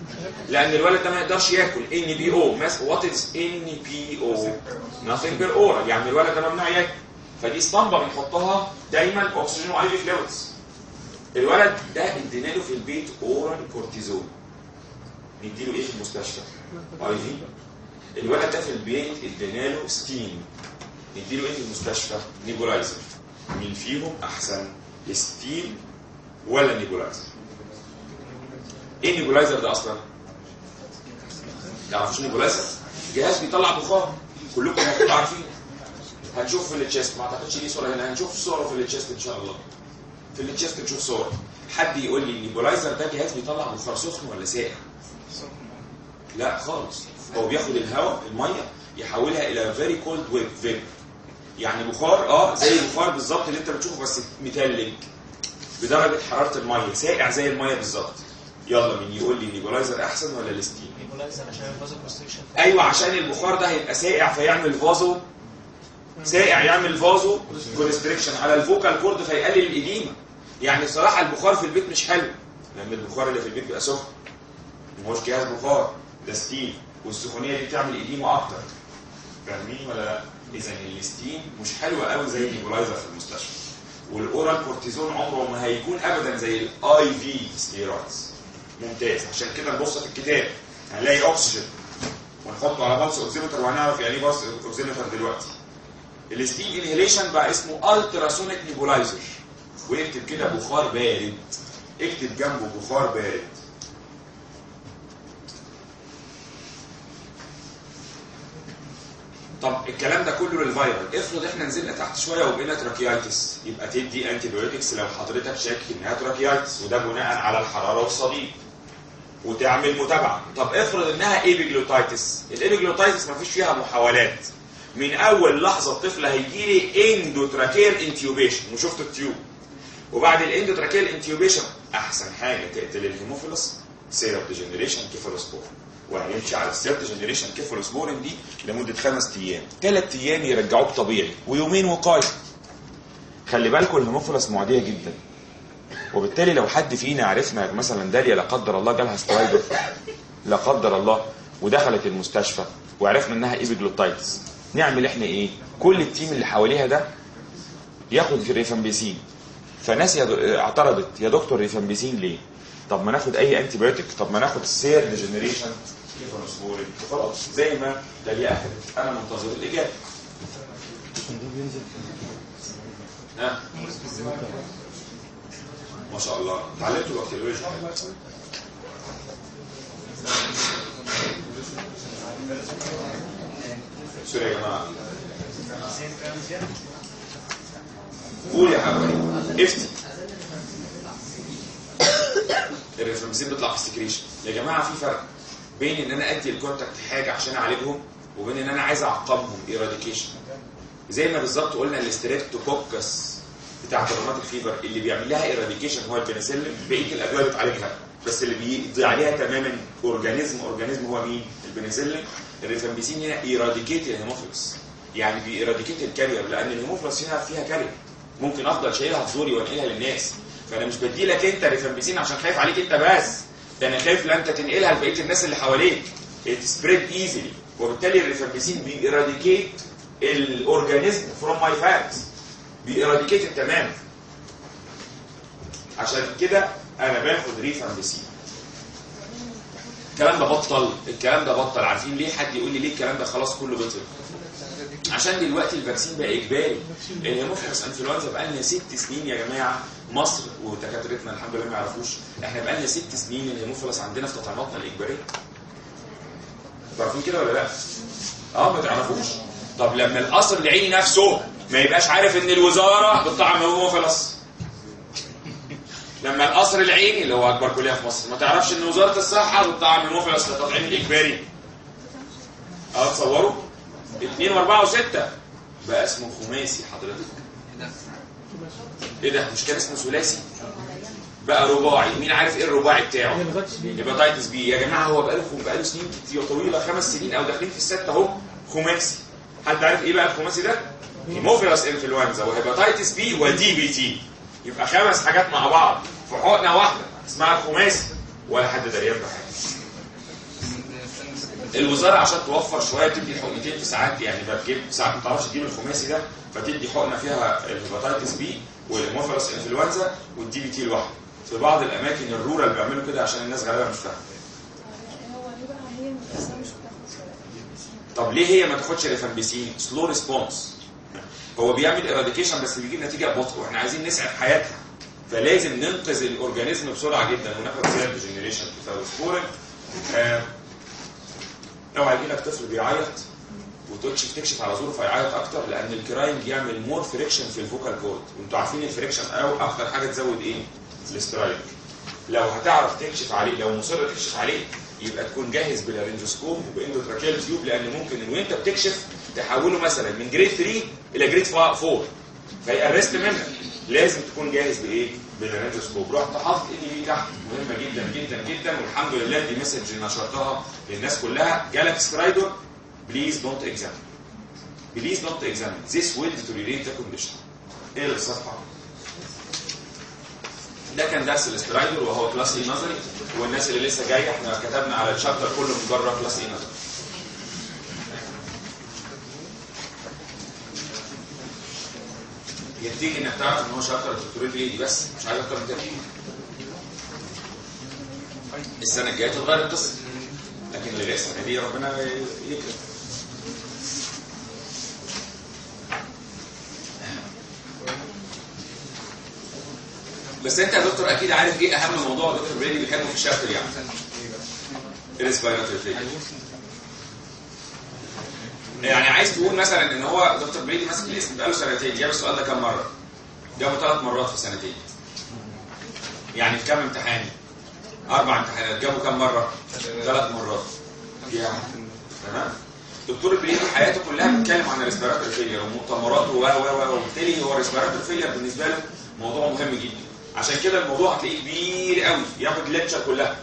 لان الولد ده ما يقدرش ياكل ان بي او وات از ان بي او nothing بير اورال يعني الولد ده ممنوع ياكل فدي اسطمبه بنحطها دايما اكسجين واي في فلويدز الولد ده ادينا له في البيت اورال كورتيزون نديله ايه في المستشفى اي في الولد ده في البيت ادينا له ستيم نديله ايه في المستشفى نيبولايزر مين فيهم احسن ستيم ولا نيبولايزر ايه نيبولايزر ده اصلا تعرفوش نيبولايزر جهاز بيطلع بخار كلكم المفروض عارفين هنشوف في التشيست ما اعتقدش ليه صوره هنا هنشوف صوره في التشيست ان شاء الله في التشيست نشوف صور حد يقول لي النيبولايزر ده جهاز بيطلع بخار سخن ولا ساقع لا خالص هو بياخد الهواء الميه يحولها الى فيري كولد ويب فيب يعني بخار اه زي البخار بالظبط اللي انت بتشوفه بس متلج بدرجه حراره الميه ساقع زي الميه بالظبط يلا مين يقول لي نيبولايزر احسن ولا الستيم نيبولايزر عشان الفازو كونستريكشن ايوه عشان البخار ده هيبقى ساقع فيعمل فازو ساقع يعمل فازو كونستريكشن على الفوكال كورد فيقلل الاديمه يعني صراحه البخار في البيت مش حلو لان البخار اللي في البيت بيبقى سخن ما هوش جهاز بخار ده ستيم والسخونيه دي بتعمل اديمه اكتر فاهمين ولا لا؟ اذا الستيم مش حلوه قوي زي النيبولايزر في المستشفى والاورال كورتيزون عمره ما هيكون ابدا زي الاي في ستيرويدز ممتاز عشان كده نبص في الكتاب هنلاقي اكسجين ونحطه على بلس اوكسيمتر وهنعرف يعني ايه بلس اوكسيمتر دلوقتي الستيم انهيليشن بقى اسمه التراسونيك نيبولايزر واكتب كده بخار بارد اكتب جنبه بخار بارد طب الكلام ده كله للفيرال افرض احنا نزلنا تحت شويه وبقينا تراكيايتس يبقى تدي انتي بايوتكس لو حضرتك شاك انها تراكيايتس وده بناء على الحراره والصديد وتعمل متابعه طب افرض انها ايبيجلوتايتس الايبيجلوتايتس ما فيش فيها محاولات من اول لحظه الطفل هيجي لي اندوتراكيال انتيوبيشن وشفت التيوب وبعد الاندوتراكيال انتيوبيشن احسن حاجه تقتل الهيموفيلس سيرب ديجنريشن كيفالوسبور وهيمشي على السيرب ديجنريشن كيفالوسبورين دي لمده خمس ايام ثلاث ايام يرجعوك طبيعي ويومين وقايه خلي بالكم الهيموفيلس معديه جدا وبالتالي لو حد فينا عرفنا مثلا داليا لا قدر الله جالها سترايدر لا قدر الله ودخلت المستشفى وعرفنا انها ايبيجلوتايتس نعمل احنا ايه كل التيم اللي حواليها ده ياخد في ريفامبيسين فناس يد... اعترضت يا دكتور ريفامبيسين ليه طب ما ناخد اي انتي بايوتيك طب ما ناخد السير ديجنريشن كيفالوسبورين خلاص زي ما داليا اخذت انا منتظر الاجابه ها ما شاء الله اتعلمتوا البكتيريولوجي سوري يا جماعه قول يا حبايبي افتي الريفرمسين بيطلع في السكريشن يا جماعه في فرق بين ان انا ادي الكونتاكت حاجه عشان اعالجهم وبين ان انا عايز اعقمهم ايراديكيشن زي ما بالظبط قلنا الاستريبتوكوكس بتاعت الروماتيك فيبر اللي بيعمل لها ايراديكيشن هو البنسلين بقيه الادويه بتعالجها بس اللي بيقضي عليها تماما اورجانيزم اورجانيزم هو مين؟ البنسلين الريفامبيسين هنا ايراديكيت الهيموفيلس يعني بيراديكيت الكارير لان الهيموفيلس هنا فيها كارير ممكن افضل شايلها في زوري وانقلها للناس فانا مش بدي لك انت ريفامبيسين عشان خايف عليك انت بس ده انا خايف لا انت تنقلها لبقيه الناس اللي حواليك سبريد ايزلي وبالتالي الريفامبيسين بيراديكيت الاورجانيزم فروم ماي فاتس بيراديكيت تماما عشان كده انا باخد ريفامبيسين الكلام ده بطل الكلام ده بطل عارفين ليه حد يقول لي ليه الكلام ده خلاص كله بطل عشان دلوقتي الفاكسين بقى اجباري الهيموفيلس انفلونزا بقى لنا ست سنين يا جماعه مصر ودكاترتنا الحمد لله ما يعرفوش احنا بقى لنا ست سنين الهيموفيلس عندنا في تطعيماتنا الاجباريه تعرفين كده ولا لا؟ اه ما تعرفوش طب لما القصر العيني نفسه ما يبقاش عارف ان الوزاره بتطعم هيموفيلس لما القصر العيني اللي هو اكبر كليه في مصر ما تعرفش ان وزاره الصحه بتطعم هيموفيلس للتطعيم الاجباري اه تصوروا 2 و4 و6 بقى اسمه خماسي حضرتك ايه ده مش كان اسمه ثلاثي بقى رباعي مين عارف ايه الرباعي بتاعه هيباتيتس بي يا جماعه هو بقاله بقاله سنين كتير طويله خمس سنين او داخلين في السته اهو خماسي حد عارف ايه بقى الخماسي ده هيموفيلس انفلونزا وهيباتيتس بي ودي بي تي يبقى خمس حاجات مع بعض في حقنه واحده اسمها الخماسي ولا حد دريان بحاجه الوزاره عشان توفر شويه تدي حقنتين في ساعات يعني بتجيب ساعات ما تعرفش تجيب الخماسي ده فتدي حقنه فيها الهيباتيتس بي والهيموفيلس انفلونزا والدي بي تي لوحده في بعض الاماكن الرورال بيعملوا كده عشان الناس غالبا مش فاهمه هو ليه بقى هي الإنسان مش بتاخد طب ليه هي ما تاخدش ريفامبيسين سلو ريسبونس هو بيعمل ايراديكيشن بس بيجيب نتيجه ببطء واحنا عايزين نسعد حياتها فلازم ننقذ الاورجانيزم بسرعه جدا وناخد سيل جنريشن تفاوسبورين آه لو هيجي لك طفل بيعيط وتكشف تكشف على ظروف هيعيط اكتر لان الكراينج يعمل مور فريكشن في الفوكال كورد وانتوا عارفين الفريكشن او اكتر حاجه تزود ايه؟ الاسترايك لو هتعرف تكشف عليه لو مصر تكشف عليه يبقى تكون جاهز بالارنجوسكوب وباندوتراكيال تيوب لان ممكن ان وانت بتكشف تحوله مثلا من جريد 3 الى جريد 4 فيأرست منك لازم تكون جاهز بايه؟ بالارنجوسكوب رحت حاطط ايدي دي تحت مهمه جدا جدا جدا والحمد لله دي مسج نشرتها للناس كلها جالك سترايدر بليز دونت اكزامين بليز دونت اكزامين this will deteriorate the condition ايه الصفحه؟ ده كان درس الاسترايدر وهو كلاس اي نظري والناس اللي لسه جايه احنا كتبنا على الشابتر كله من بره كلاس اي نظري يكفيك انك تعرف ان هو شابتر الدكتوراه دي بس مش عايز اكتر من كده السنه الجايه تتغير القصه لكن اللي لسه دي ربنا يكرم بس انت يا دكتور اكيد عارف ايه اهم موضوع دكتور بريدي بيتكلم في الشابتر يعني الريسبيراتوري فيلير يعني عايز تقول مثلا ان هو دكتور بريدي ماسك الاسم بقاله سنتين جاب السؤال ده كام مره؟ جابه ثلاث مرات في سنتين يعني في كام امتحان؟ اربع امتحانات جابوا كام مره؟ ثلاث مرات يعني تمام دكتور بريدي حياته كلها بيتكلم عن الريسبيراتوري فيلير ومؤتمراته و و و وبالتالي هو الريسبيراتوري فيلير بالنسبه له موضوع مهم جدا عشان كده الموضوع هتلاقيه كبير قوي ياخد الليكتشر كلها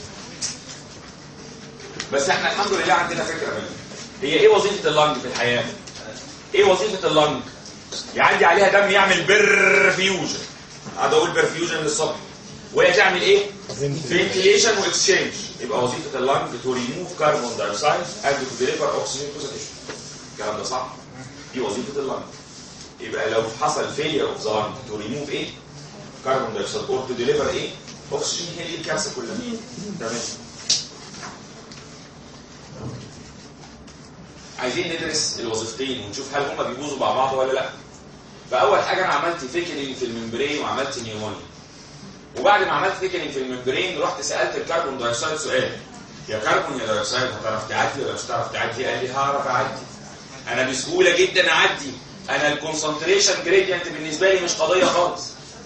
بس احنا الحمد لله عندنا فكره منه هي ايه وظيفه اللنج في الحياه ايه وظيفه اللنج يعدي عليها دم يعمل برفيوجن قاعد اقول برفيوجن للصبح وهي تعمل ايه فنتيليشن واكسشينج يبقى وظيفه اللنج تو ريموف كربون دايوكسيد اند تو ديليفر اوكسجين تو ذا الكلام ده صح دي وظيفه اللنج يبقى لو حصل فيلير اوف ذا لنج تو ريموف ايه كربون دايوكسيد اور تو ديليفر ايه اوكسجين هي دي الكارثه كلها تمام عايزين ندرس الوظيفتين ونشوف هل هما بيبوظوا مع بعض ولا لا فاول حاجه انا عملت فيكلينج في الممبرين وعملت نيومونيا وبعد ما عملت فيكلينج في الممبرين رحت سالت الكربون دايوكسيد سؤال يا كربون يا دايوكسيد هتعرف تعدي ولا مش هتعرف تعدي قال لي هعرف اعدي انا بسهوله جدا اعدي انا الكونسنتريشن جريدينت بالنسبه لي مش قضيه خالص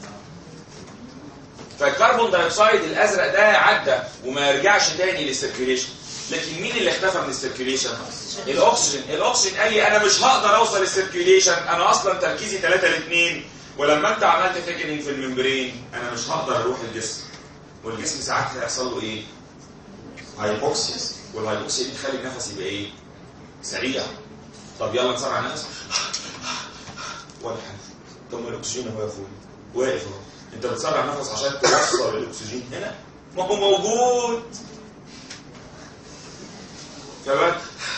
فالكربون دايوكسيد الازرق ده عدى وما يرجعش تاني للسيركيليشن لكن مين اللي اختفى من السيركيليشن الاكسجين الاكسجين قال لي انا مش هقدر اوصل للسيركيليشن انا اصلا تركيزي 3 ل 2 ولما انت عملت ثيكنينج في الممبرين انا مش هقدر اروح الجسم والجسم ساعات هيحصل له ايه هايبوكسيس والهايبوكسيا دي تخلي النفس يبقى ايه سريع طب يلا نسرع نفس ولا حاجه طب ما الاكسجين اهو يا اخويا واقف اهو انت بتسرع نفس عشان توصل الاكسجين هنا ما هو موجود فبقى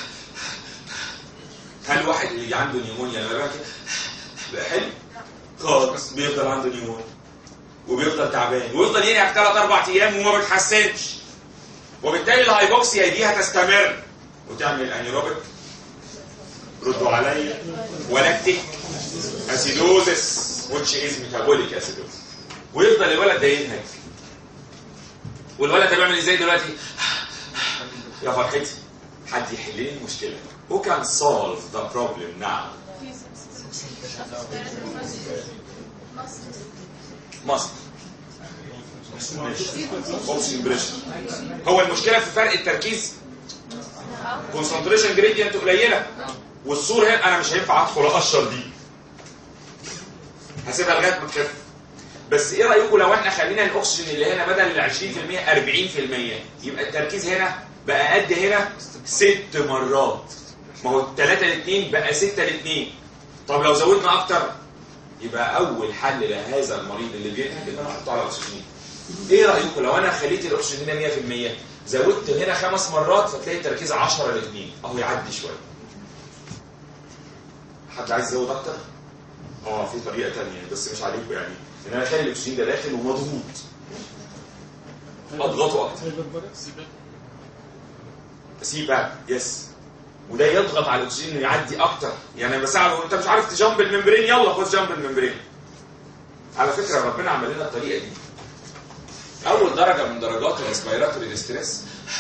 هل واحد اللي عنده نيمونيا لما بقى كده بقى حلو خالص بيفضل عنده نيمونيا وبيفضل تعبان ويفضل ينهك ثلاث اربع ايام وما بتحسنش وبالتالي الهايبوكسيا دي هتستمر وتعمل انيروبيك ردوا عليا ولاكتيك اسيدوزس which is metabolic acidosis ويفضل الولد ده ينهج والولد ده بيعمل ازاي دلوقتي يا فرحتي حد يحل لي المشكله who can solve the problem now مصر اوكسجين بريشر هو المشكله في فرق التركيز كونسنتريشن جريدينت قليله والصور هنا انا مش هينفع ادخل اقشر دي هسيبها لغايه ما تخف بس ايه رايكم لو احنا خلينا الاكسجين اللي هنا بدل ال 20% 40% يبقى التركيز هنا بقى قد هنا ست مرات ما هو 3 ل 2 بقى 6 ل 2 طب لو زودنا اكتر يبقى اول حل لهذا المريض اللي بينهج ان انا احطه على اكسجين ايه رايكم لو انا خليت الاكسجين هنا 100% زودت هنا خمس مرات فتلاقي التركيز 10 ل 2 اهو يعدي شويه حد عايز يزود اكتر؟ اه في طريقه تانية بس مش عليكم يعني ان انا اخلي الاكسجين ده داخل ومضغوط اضغطه اكتر سي باك يس وده يضغط على الاكسجين انه يعدي اكتر يعني بساعده انت مش عارف تجامب الممبرين يلا خد جامب الممبرين على فكره ربنا عمل لنا الطريقه دي اول درجه من درجات الريسبيراتوري ستريس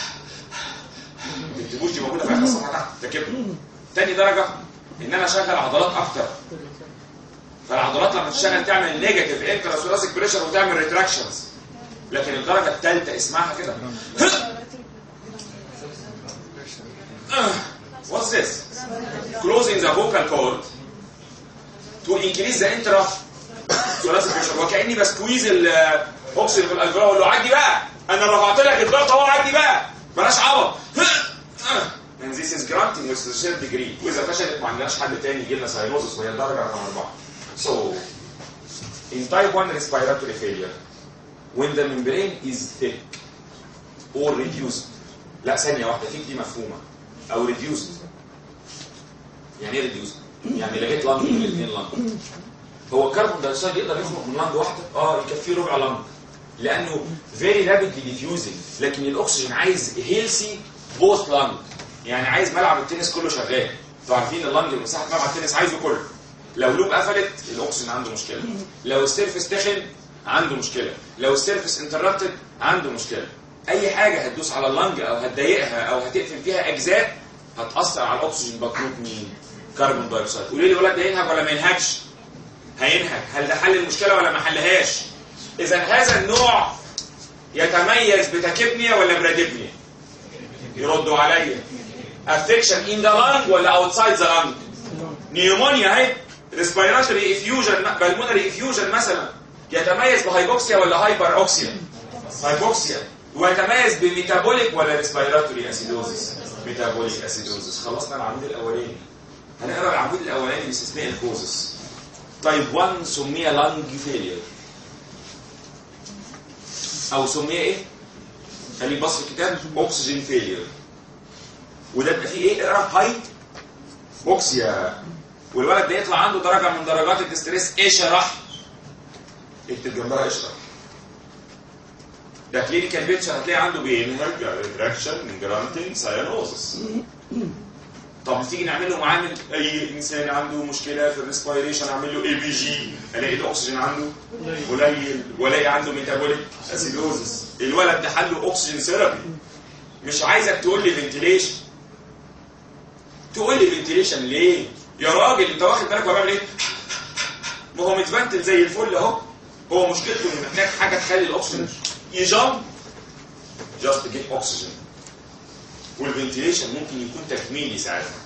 ما تكتبوش دي موجوده في اخر صفحه تحت تكتبوا تاني درجه ان انا اشغل عضلات اكتر فالعضلات لما تشتغل تعمل نيجاتيف انتراسوراسيك بريشر وتعمل ريتراكشنز لكن الدرجه الثالثه اسمها كده What's this? Closing the vocal cord to increase the intra thoracic pressure وكاني بسكويز الاكسجين في الالفيولاي اقول له عدي بقى انا رفعت لك الضغط اهو عدي بقى بلاش عبط And this is granting with a third degree واذا فشلت ما عندناش حل تاني يجي لنا ساينوزس وهي الدرجه رقم اربعه. So in type 1 respiratory failure when the membrane is thick or reduced لا ثانيه واحده thick دي مفهومه او reduced يعني ايه reduced؟ يعني لغيت لانج من الاثنين لانج هو الكربون دايوكسيد يقدر يخرج من لانج واحده اه يكفيه ربع لانج لانه فيري رابيدلي ديفيوزنج لكن الاكسجين عايز هيلسي بوث لانج يعني عايز ملعب التنس كله شغال انتوا عارفين اللانج مساحه ملعب التنس عايزه كله لو لوب قفلت الاكسجين عنده مشكله لو السيرفس تخن عنده مشكله لو السيرفس انتربتد عنده مشكله اي حاجه هتدوس على اللنج او هتضايقها او هتقفل فيها اجزاء هتاثر على الاكسجين بطلوب مين كربون دايوكسيد قولي لي ولد ده ينهج ولا ما ينهجش هينهج هل ده حل المشكله ولا ما حلهاش اذا هذا النوع يتميز بتاكيبنيا ولا براديبنيا يردوا عليا افكشن ان ذا لانج ولا اوتسايد ذا لانج نيومونيا اهي ريسبيراتوري افيوجن بالمونري افيوجن مثلا يتميز بهايبوكسيا ولا هايبر اوكسيا هايبوكسيا ويتميز بميتابوليك ولا ريسبيراتوري اسيدوزيس ميتابوليك اسيدوزيس خلصنا العمود الاولاني هنقرا العمود الاولاني باستثناء الكوزس طيب 1 سمي لانج فيلير او سمي ايه خليك بص في الكتاب اوكسجين فيلير وده يبقى فيه ايه اقرا هاي بوكسيا والولد ده يطلع عنده درجه من درجات الاستريس اشرح اكتب جنبها اشرح ده كلينيكال بيتشر هتلاقي عنده بينهج ريتراكشن جرانتنج ساينوزس طب تيجي نعمل له معامل اي انسان عنده مشكله في الريسبيريشن اعمل له اي بي جي الاقي الاكسجين عنده قليل والاقي عنده ميتابوليك اسيدوزس الولد ده حله اكسجين ثيرابي مش عايزك تقول لي فنتيليشن تقول لي فنتيليشن ليه يا راجل انت واخد بالك هو بيعمل ايه ما هو متفنتل زي الفل اهو هو مشكلته انه محتاج حاجه تخلي الاكسجين يجمب جاست جيت اوكسجين والفنتيليشن ممكن يكون تكميلي ساعتها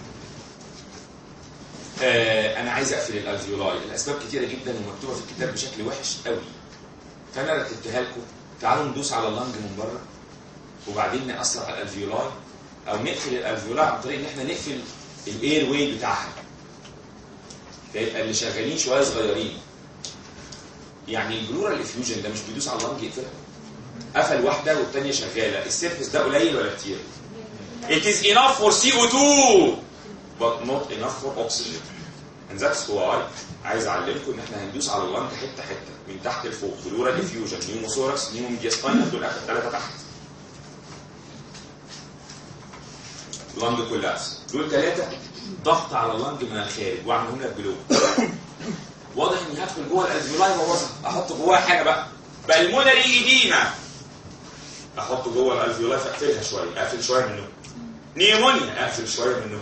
آه انا عايز اقفل الالفيولاي الاسباب كتيره جدا ومكتوبه في الكتاب بشكل وحش قوي فانا رتبتها لكم تعالوا ندوس على اللنج من بره وبعدين ناثر على الالفيولاي او نقفل الالفيولاي عن طريق ان احنا نقفل الاير واي بتاعها فيبقى اللي شغالين شويه صغيرين يعني الجلورال افيوجن ده مش بيدوس على اللنج يقفلها قفل واحده والثانيه شغاله السيرفس ده قليل ولا كتير It is enough for CO2 but not enough for oxygen and that's why عايز اعلمكم ان احنا هندوس على اللنج حته حته من تحت لفوق جلورال افيوجن نيوموثوركس نيوميدياستاين دول اخر ثلاثه تحت لانج كولابس دول ثلاثه ضغط على اللنج من الخارج واعملهم لك جلو واضح اني هدخل جوه الالفيولاي ووسط احط جواها حاجه بقى بالمونري ايديما احط جوه الالفيولاي فاقفلها شويه اقفل شويه منه نيمونيا اقفل شويه منه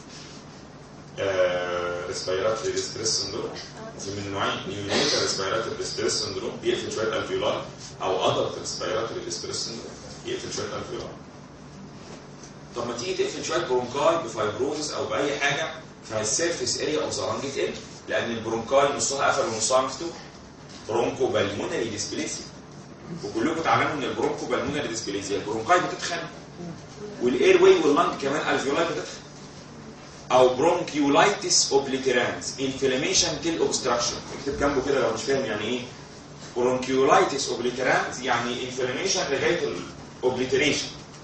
آه ريسبيراتوري ديستريس سندروم في من نوعين نيونيتال ريسبيراتوري ديستريس سندروم بيقفل شويه الالفيولاي او ادلت ريسبيراتوري ديستريس سندروم يقفل شويه الالفيولاي طب ما تيجي تقفل شويه برونكاي بفايبروزس او باي حاجه فالسيرفيس اريا اوف ذا لانج تقل لان البرونكاي نصها قفل ونصها مفتوح برونكو بالمونري ديسبليسيا وكلكم تعلموا ان البرونكو بالمونري ديسبليسيا البرونكاي بتتخن والاير واي واللنج كمان الفيولاي بتتخن او برونكيولايتس اوبليترانس انفلاميشن تيل اوبستراكشن اكتب جنبه كده لو مش فاهم يعني ايه برونكيولايتس اوبليترانس يعني انفلاميشن لغايه اوبليتريشن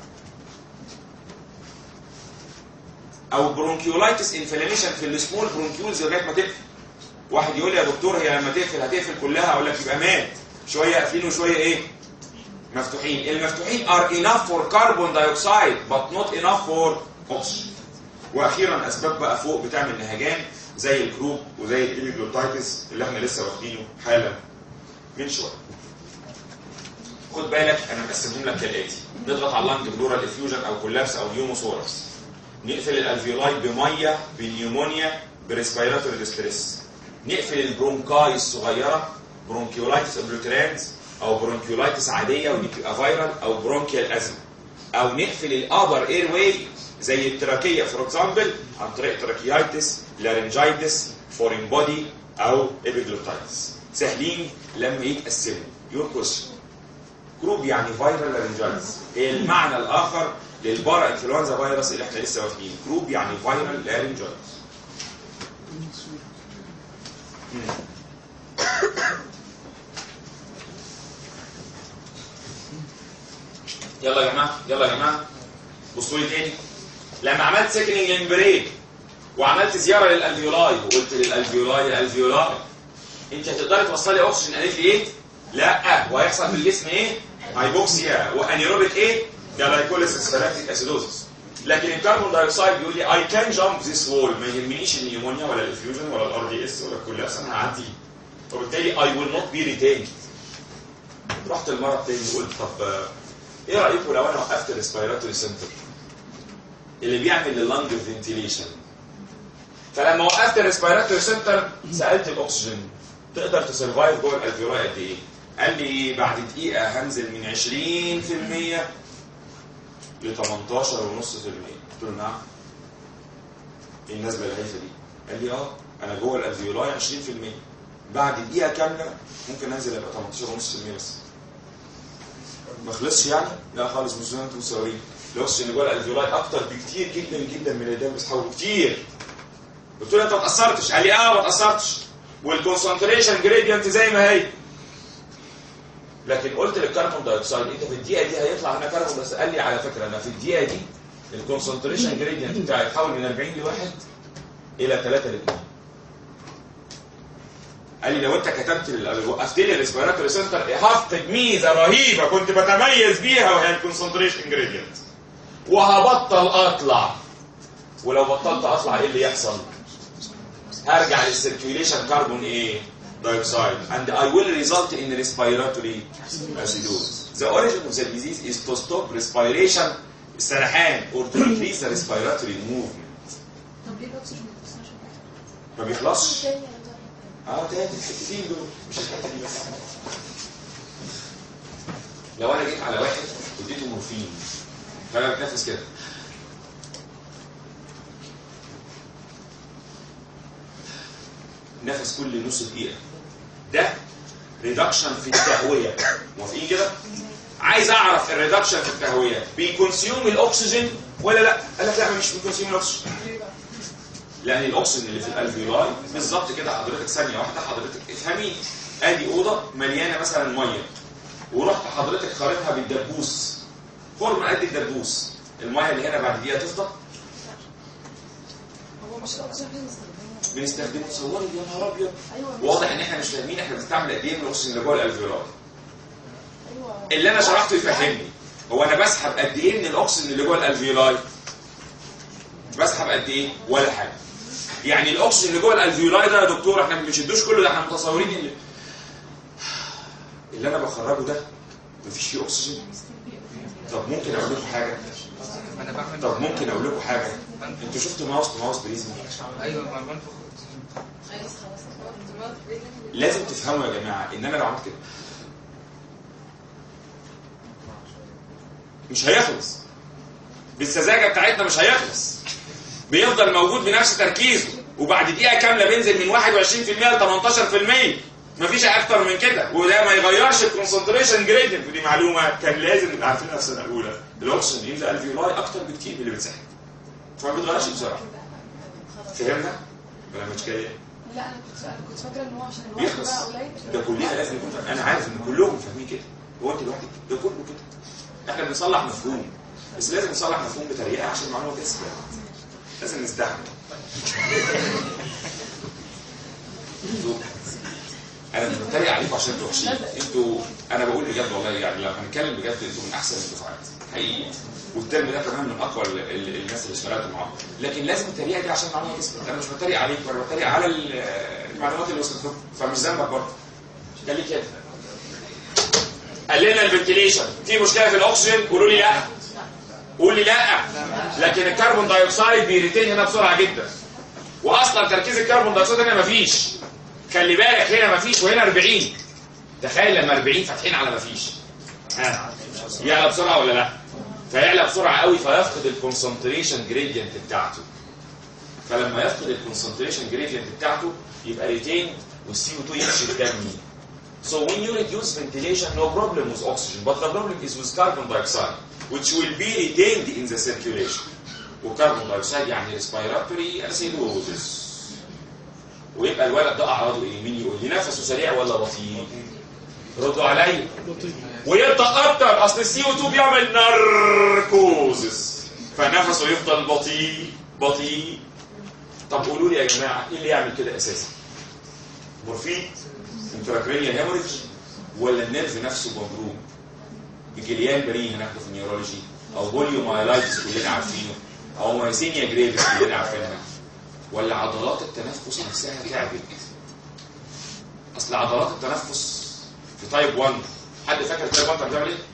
او برونكيولايتس انفلاميشن في السمول برونكيولز لغايه ما تقفل واحد يقول لي يا دكتور هي لما تقفل هتقفل كلها اقول لك يبقى مات شويه قافلين وشويه ايه مفتوحين المفتوحين are enough for carbon dioxide but not enough for oxygen واخيرا اسباب بقى فوق بتعمل نهجان زي الكروب وزي الايبيجلوتايتس اللي احنا لسه واخدينه حالا من شويه خد بالك انا مقسمهم لك كالاتي نضغط على اللانج بلورال افيوجن او كولابس او نيوموثوركس نقفل الالفيولاي بميه بنيومونيا بريسبيراتوري ديستريس نقفل البرونكاي الصغيره برونكيولايتس اوبلوترانز او برونكيولايتس عاديه ودي بتبقى فايرال او برونكيال ازمه او نقفل الابر اير واي زي التراكيه فور اكزامبل عن طريق تراكيايتس لارنجايتس فورين بودي او ابيجلوتايتس سهلين لما يتقسموا يور كويشن جروب يعني فايرال لارنجايتس هي المعنى الاخر للبارا انفلونزا فيروس اللي احنا لسه واخدينه جروب يعني فايرال لارنجايتس يلا يا جماعه يلا يا جماعه بصوا لي تاني لما عملت سيكنينج للمبرين وعملت زياره للالفيولاي وقلت للالفيولاي الالفيولاي انت هتقدري توصلي اكسجين قالت لي ايه؟ لا وهيحصل في الجسم ايه؟ هايبوكسيا وانيروبيك ايه؟ جلايكوليسيس فلاكتيك اسيدوزس لكن الكربون دايوكسيد بيقول لي اي كان جامب ذيس وول ما يهمنيش النيومونيا ولا الافيوجن ولا الار دي اس ولا الكولابس انا هعدي وبالتالي اي ويل نوت بي ريتيند رحت المره تاني وقلت طب آه، ايه رايكم لو انا وقفت الريسبيراتوري سنتر اللي بيعمل اللنج فنتيليشن فلما وقفت الريسبيراتوري سنتر سالت الاكسجين تقدر تسرفايف جوه الالفيولاي قد ايه؟ قال لي بعد دقيقه هنزل من 20% ل 18.5% قلت له نعم ايه النسبه الهايفه دي؟ قال لي اه انا جوه الالفيولاي 20% بعد دقيقه كامله ممكن انزل ابقى 18.5% بس ما خلصش يعني؟ لا خالص مش زي ما انتم مصورين الاكسجين اللي جوه الالفيولاي اكتر بكتير جدا جدا من اللي ده بيسحبه كتير قلت له انت ما اتاثرتش قال لي اه ما اتاثرتش والكونسنتريشن جريدينت زي ما هي لكن قلت للكربون دايوكسيد انت في الدقيقه دي هيطلع هنا كربون بس قال لي على فكره انا في الدقيقه دي الكونسنتريشن جريدينت بتاعي يتحول من 40 لواحد الى 3 ل 2 قال لي لو انت كتبت ال- وقفت لي الريسبيراتوري سنتر هفقد ميزه رهيبه كنت بتميز بيها وهي الكونسنتريشن جريدينت وهبطل اطلع ولو بطلت اطلع ايه اللي يحصل؟ هرجع للسيركيوليشن كربون ايه؟ dioxide and I will result in respiratory acidosis. The origin of the disease is to stop respiration السرحان or to increase the respiratory movement. طب ليه الاكسجين ما بيتصنعش ما بيخلصش تاني يا دكتور؟ اه تاني الحتتين دول مش الحته دي بس لو انا جيت على واحد واديته مورفين فانا بتنفس كده نفس كل نص دقيقه ده ريدكشن في التهويه موافقين كده عايز اعرف الريدكشن في التهويه بيكونسيوم الاكسجين ولا لا قال لك لا مش بيكونسيوم الاكسجين لان الاكسجين اللي في الالفيولاي بالظبط كده حضرتك ثانيه واحده حضرتك افهمي ادي اوضه مليانه مثلا ميه ورحت حضرتك خارطها بالدبوس خرم قد الدبوس الميه اللي هنا بعد دقيقه تفضى هو مش الاكسجين اللي بنستخدمه بنستخدمه تصوري يا نهار ابيض ايوه واضح ان احنا مش فاهمين احنا بنستعمل قد ايه من الاكسجين اللي جوه الالفيولاي ايوه اللي انا شرحته يفهمني هو انا بسحب قد ايه من الاكسجين اللي جوه الالفيولاي بسحب قد ايه ولا حاجه يعني الاكسجين اللي جوه الالفيولاي ده يا دكتور احنا ما بنشدوش كله ده احنا متصورين اللي اللي انا بخرجه ده مفيش فيه اكسجين طب ممكن اقول لكم حاجه انا بعمل طب ممكن اقول لكم حاجه انتوا شفتوا ماوس تو ماوس بريزم ايوه ما بنفخ لازم تفهموا يا جماعه ان انا لو عملت كده مش هيخلص بالسذاجه بتاعتنا مش هيخلص بيفضل موجود بنفس تركيزه وبعد دقيقه كامله بينزل من 21% ل 18% مفيش اكتر من كده وده ما يغيرش الكونسنتريشن جريدينت ودي معلومه كان لازم نبقى عارفينها في السنه الاولى الاكسجين ينزل الفيولاي اكتر بكتير من اللي بتسحب فما بيتغيرش بسرعه فهمنا ولا مش كده لا انا كنت انا كنت فاكره ان هو عشان الوقت بيخلص بقى قليل ده كلنا لازم نكون فاهم. انا عارف ان كلهم فاهمين كده هو انت لوحدك ده كله كده احنا بنصلح مفهوم بس لازم نصلح مفهوم بطريقه عشان المعلومه تثبت لازم نستحمل انتوا انا مش بتريق عليكم عشان انتوا وحشين انتوا انا بقول بجد والله يعني لو هنتكلم بجد انتوا من احسن الدفعات حقيقي والترم ده كمان من اقوى ال- ال- الناس اللي اشتغلت معاهم لكن لازم التريقه دي عشان المعلومه تثبت انا مش بتريق عليك انا بتريق على ال- المعلومات اللي وصلت لكم فمش ذنبك برضه خليك كده قال لنا الفنتيليشن في مشكله في الاكسجين قولوا لي لا قول لي لا لكن الكربون دايوكسيد بيريتين هنا بسرعه جدا واصلا تركيز الكربون دايوكسيد هنا مفيش خلي بالك هنا مفيش وهنا 40 تخيل لما 40 فاتحين على مفيش ها يعلى بسرعه ولا لا فيعلى بسرعه قوي فيفقد الكونسنتريشن جريدينت بتاعته فلما يفقد الكونسنتريشن جريدينت بتاعته يبقى ريتين والسي او 2 يمشي في دمي So when you reduce ventilation, no problem with oxygen, but the problem is with carbon dioxide, which will be retained in the circulation. وكربون دايوكسيد يعني respiratory acidosis. ويبقى الولد ده اعراضه ايه؟ مين يقول لي نفسه سريع ولا بطيء؟ ردوا عليا. ويبقى اكتر اصل السي او 2 بيعمل ناركوزس فنفسه يفضل بطيء بطيء. طب قولوا لي يا جماعه ايه اللي يعمل كده اساسا؟ مورفين انتراكرينيال هيموريج ولا النيرف نفسه مضروب بجليان برين هناخده في النيورولوجي او بوليو مايلايتس كلنا عارفينه او مايسينيا جريفيس كلنا عارفينها ولا عضلات التنفس نفسها تعبت اصل عضلات التنفس في تايب 1 حد فاكر تايب 1 كانت بتعمل ايه؟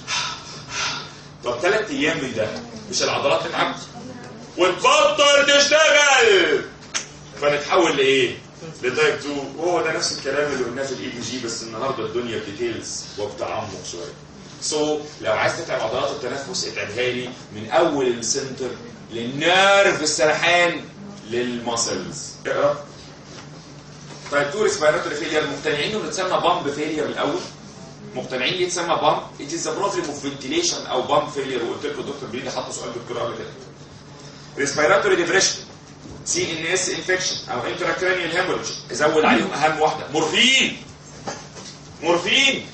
طب ثلاث ايام من ده مش العضلات تتعب وتبطل تشتغل فنتحول لايه؟ لتايب 2 وهو ده نفس الكلام اللي قلناه في الاي بي جي بس النهارده الدنيا بديتيلز وبتعمق شويه. سو so, لو عايز تتعب عضلات التنفس اتعبها لي من اول السنتر للنيرف السرحان للماسلز. اقرا. تايب 2 ريسبيراتوري فيلير مقتنعين انه يتسمى بامب فيلير الاول؟ مقتنعين ليه يتسمى بامب؟ It is a problem of ventilation او بامب فيلير وقلت لكم الدكتور بيلي حط سؤال دكتور قبل كده. ريسبيراتوري ديبريشن سي ان اس انفكشن او انتراكرانيال هيموريج ازود عليهم اهم واحده مورفين مورفين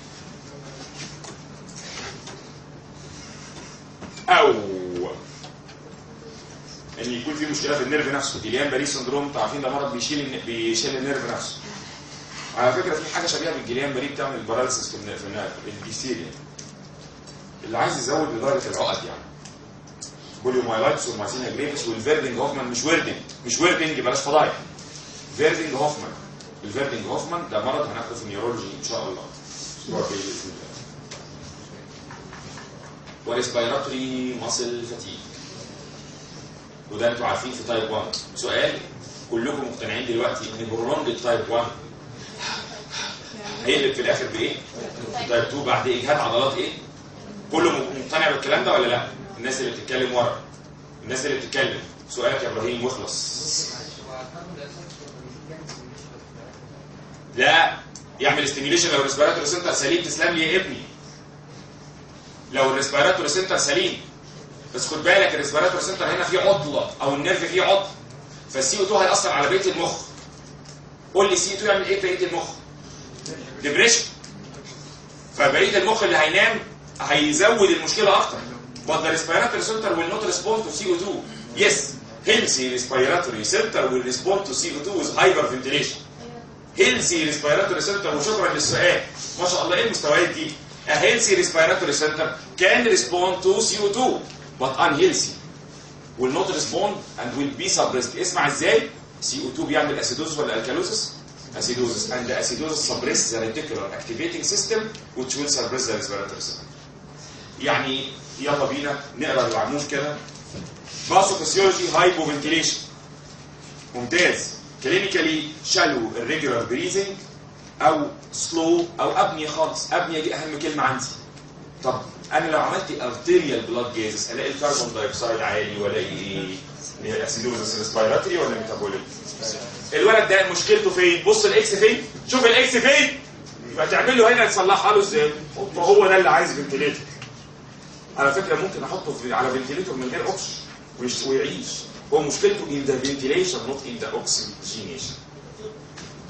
او ان يكون في مشكله في النيرف نفسه جيليان باري سندروم انتوا عارفين ده مرض بيشيل الن- بيشيل النيرف نفسه على فكره في حاجه شبيهه بالجيليان باري بتعمل الباراليسيس في النيرف في النيرف الديستيريا اللي عايز يزود اداره العقد يعني بوليومايلايتس والمايسينيا جريفيس والفيردنج هوفمان مش ويردنج مش ويردنج بلاش فضايح فيردنج هوفمان الفيردنج هوفمان ده مرض هناخده في النيورولوجي ان شاء الله الاسبوع الجاي باذن الله وريسبيراتوري ماسل فاتيج وده انتوا عارفين في تايب 1 سؤال كلكم مقتنعين دلوقتي ان برولونج تايب 1 هيقلب في الاخر بايه؟ تايب 2 بعد اجهاد عضلات ايه؟ كله مقتنع بالكلام ده ولا لا؟ الناس اللي بتتكلم ورا الناس اللي بتتكلم سؤالك يا ابراهيم واخلص لا يعمل استيميليشن لو الريسبيراتوري سنتر سليم تسلم لي يا ابني لو الريسبيراتوري سنتر سليم بس خد بالك الريسبيراتوري سنتر هنا فيه عطله او النيرف فيه عطل فالسي او 2 هيأثر على بقيه المخ قول لي السي او 2 يعمل ايه في بقيه المخ؟ ديبريشن فبقيه المخ اللي هينام هيزود المشكله اكتر but the respiratory center will not respond to CO2 yes healthy respiratory center will respond to CO2 with hyperventilation healthy respiratory center وشكرا للسؤال ما شاء الله ايه المستويات دي a healthy respiratory center can respond to CO2 but unhealthy will not respond and will be suppressed اسمع ازاي CO2 بيعمل acidosis ولا alkalosis acidosis and the acidosis suppress the reticular activating system which will suppress the respiratory center يعني يلا بينا نقرا العمود كده باثوفيسيولوجي هايبوفنتيليشن ممتاز كلينيكالي شالو الريجولار بريزنج او سلو او ابنيه خالص ابنيه دي اهم كلمه عندي طب انا لو عملت ارتيريال بلاد جازز الاقي الكربون دايوكسيد عالي والاقي ايه اسيدوزس ريسبيراتوري ولا ميتابوليك الولد ده مشكلته فين بص الاكس فين شوف الاكس فين يبقى تعمل له هنا تصلحها له ازاي فهو ده اللي عايز فنتيليتور على فكره ممكن احطه في على فنتيليتور من غير اوكسجين ويش- ويعيش هو مشكلته in the ventilation not in the oxygenation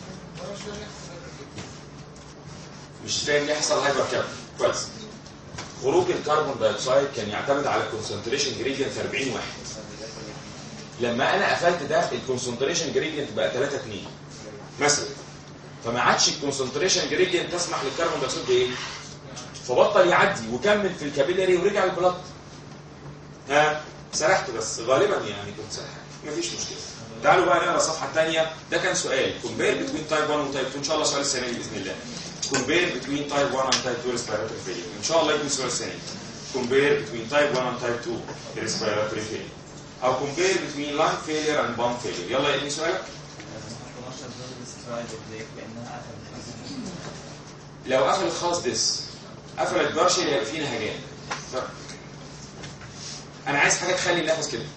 مش فاهم ليه يحصل هايبر كاب كويس خروج الكربون دايوكسيد كان يعتمد على الكونسنتريشن جريدينت 40 واحد لما انا قفلت ده الكونسنتريشن جريدينت بقى 3 2 مثلا فما عادش الكونسنتريشن جريدينت تسمح للكربون دايوكسيد بايه؟ فبطل يعدي وكمل في الكابيلاري ورجع البلط ها سرحت بس غالبا يعني كنت سرحت مفيش مشكله تعالوا بقى نقرا الصفحه الثانيه ده كان سؤال كومبير بتوين تايب 1 وتايب 2 ان شاء الله سؤال السنه دي باذن الله كومبير بتوين تايب 1 and تايب 2 respiratory failure ان شاء الله يكون سؤال السنه دي كومبير بتوين تايب 1 and تايب 2 respiratory failure او كومبير بتوين lung failure and bomb failure يلا يا ابني سؤالك 12 دول الاسترايد بريك لانها قفلت لو قفل خاص ديس قفلت بارشل يبقى في نهجان ف... انا عايز حاجه تخلي النفس كده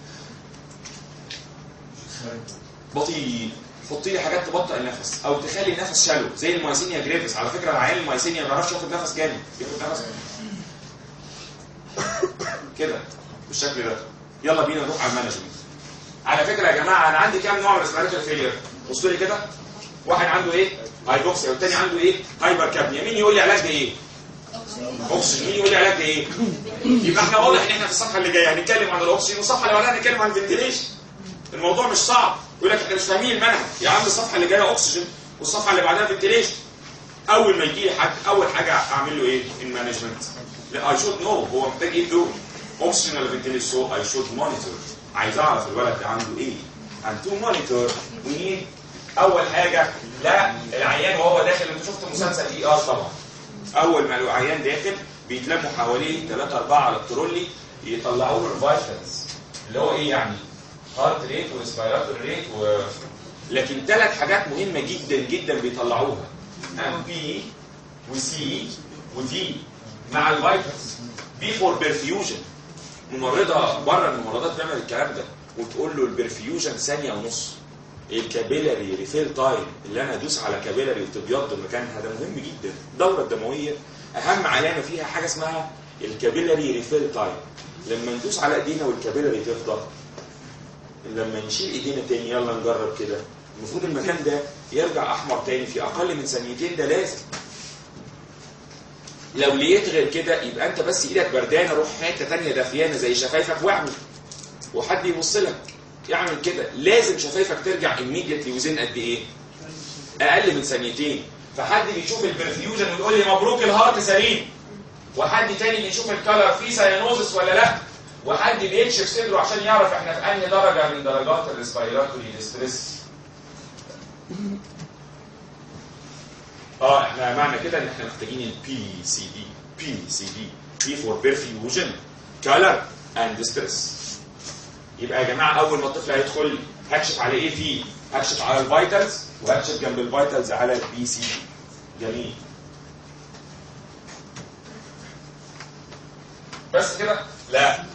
بطيء حط لي حاجات تبطئ النفس او تخلي النفس شالو زي المايسينيا جريفيس على فكره العيان المايسينيا ما بيعرفش ياخد نفس جامد ياخد نفس كده بالشكل ده يلا بينا نروح على المانجمنت على فكره يا جماعه انا عندي كام نوع من ريسبيراتوري فيلير بصوا لي كده واحد عنده ايه هايبوكسيا والتاني عنده ايه هايبر كابنيا مين يقول لي علاج ده ايه اكسجين مين يقول لي علاج ده ايه يبقى احنا واضح ان احنا في الصفحه اللي جايه هنتكلم عن الاكسجين والصفحه اللي بعدها هنتكلم عن الفنتيليشن الموضوع مش صعب يقول لك احنا مش فاهمين المنهج يا عم الصفحه اللي جايه اكسجين والصفحه اللي بعدها فنتيليشن اول ما يجي لي حد اول حاجه اعمل له ايه المانجمنت لا اي شود نو هو محتاج ايه دول اوكسجين ولا فنتيليشن سو اي شود مونيتور عايز اعرف الولد ده عنده ايه and to monitor we need اول حاجه لا العيان وهو داخل انت شفت مسلسل اي ار طبعا اول ما العيان داخل بيتلموا حواليه 3 4 على الترولي يطلعوا له الفيتامينز اللي هو ايه يعني هارت ريت وريسبيراتوري ريت و... لكن ثلاث حاجات مهمه جدا جدا بيطلعوها بي وسي ودي مع الفيتامينز بي فور برفيوجن ممرضه بره الممرضات بتعمل الكلام ده وتقول له البرفيوجن ثانيه ونص الكابيلاري ريفيل تايم اللي انا ادوس على كابيلاري وتبيض مكانها ده مهم جدا الدوره الدمويه اهم علامه فيها حاجه اسمها الكابيلاري ريفيل تايم لما ندوس على ايدينا والكابيلاري تفضى لما نشيل ايدينا تاني يلا نجرب كده المفروض المكان ده يرجع احمر تاني في اقل من ثانيتين ده لازم لو لقيت غير كده يبقى انت بس ايدك بردانه روح حته تانيه دافيانه زي شفايفك واعمل وحد يبص لك يعمل كده لازم شفايفك ترجع immediately وزن قد ايه اقل من ثانيتين فحد بيشوف البرفيوجن ويقول لي مبروك الهارت سليم وحد تاني بيشوف الكلر فيه سيانوزس ولا لا وحد بيكشف صدره عشان يعرف احنا في انهي درجه من درجات الريسبيراتوري ستريس اه احنا معنى كده ان احنا محتاجين البي سي دي بي سي دي بي فور برفيوجن كلر اند ستريس يبقى يا جماعه اول ما الطفل هيدخل لي هكشف على ايه فيه هكشف على الفيتالز وهكشف جنب الفيتالز على البي سي دي جميل بس كده لا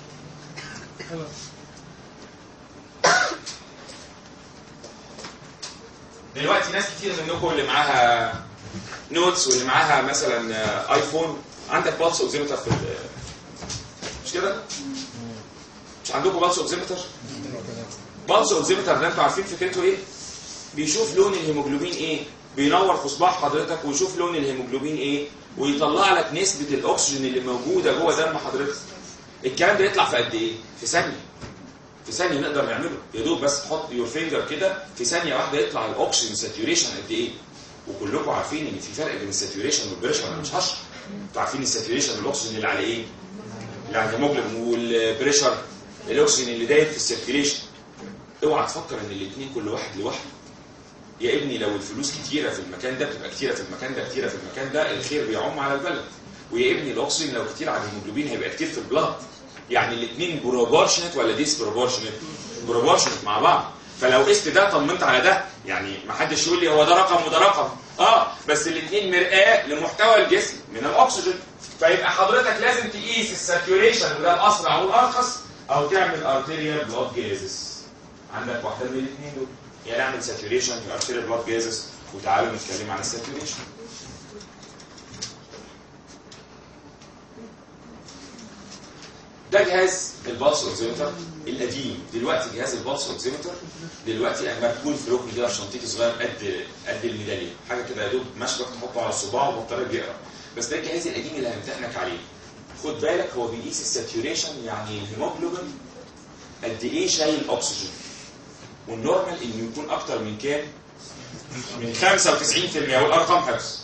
دلوقتي ناس كتير منكم اللي معاها نوتس واللي معاها مثلا آه، ايفون عندك بالس اوكسيمتر في ال- مش كده؟ مش عندكم بالس اوكسيمتر؟ بالس اوكسيمتر ده انتوا عارفين فكرته ايه؟ بيشوف لون الهيموجلوبين ايه؟ بينور في صباع حضرتك ويشوف لون الهيموجلوبين ايه؟ ويطلع لك نسبة الاكسجين اللي موجودة جوه دم حضرتك. الكلام ده يطلع في قد ايه؟ في ثانية. في ثانية نقدر نعمله، يا دوب بس تحط يور فينجر كده في ثانية واحدة يطلع الاكسجين ساتيوريشن قد ايه؟ وكلكم عارفين ان في فرق بين الساتيوريشن والبريشر انا مش هشرح. انتوا عارفين الساتيوريشن والاكسجين اللي على ايه؟ اللي على الهيموجلوبين والبريشر الاكسجين اللي دايب في السيركيليشن اوعى تفكر ان الاثنين كل واحد لوحده يا ابني لو الفلوس كتيره في المكان ده بتبقى كتيره في المكان ده كتيره في المكان ده الخير بيعم على البلد ويا ابني الاكسجين لو كتير على الهيموجلوبين هيبقى كتير في البلاد يعني الاثنين بروبورشنت ولا ديس بروبورشنت بروبورشنت مع بعض فلو قست ده طمنت على ده يعني ما حدش يقول لي هو ده رقم وده رقم اه بس الاثنين مرآة لمحتوى الجسم من الاكسجين فيبقى حضرتك لازم تقيس الساتوريشن وده الاسرع والارخص او تعمل ارتيريال بلاد جازس عندك واحده من الاثنين دول يا نعمل ساتوريشن يا ارتيريال بلاد جازس وتعالوا نتكلم عن الساتوريشن ده جهاز البلس اوكسيمتر القديم دلوقتي جهاز البلس اوكسيمتر دلوقتي انا مركون في ركن كده في شنطتي صغير قد قد الميداليه حاجه كده يا دوب مشبك تحطه على الصباع وبطاريه بيقرا بس ده الجهاز القديم اللي همتحنك عليه خد بالك هو بيقيس الساتيوريشن يعني الهيموجلوبين قد ايه شايل اكسجين والنورمال انه يكون اكتر من كام من 95% والارقام حفظ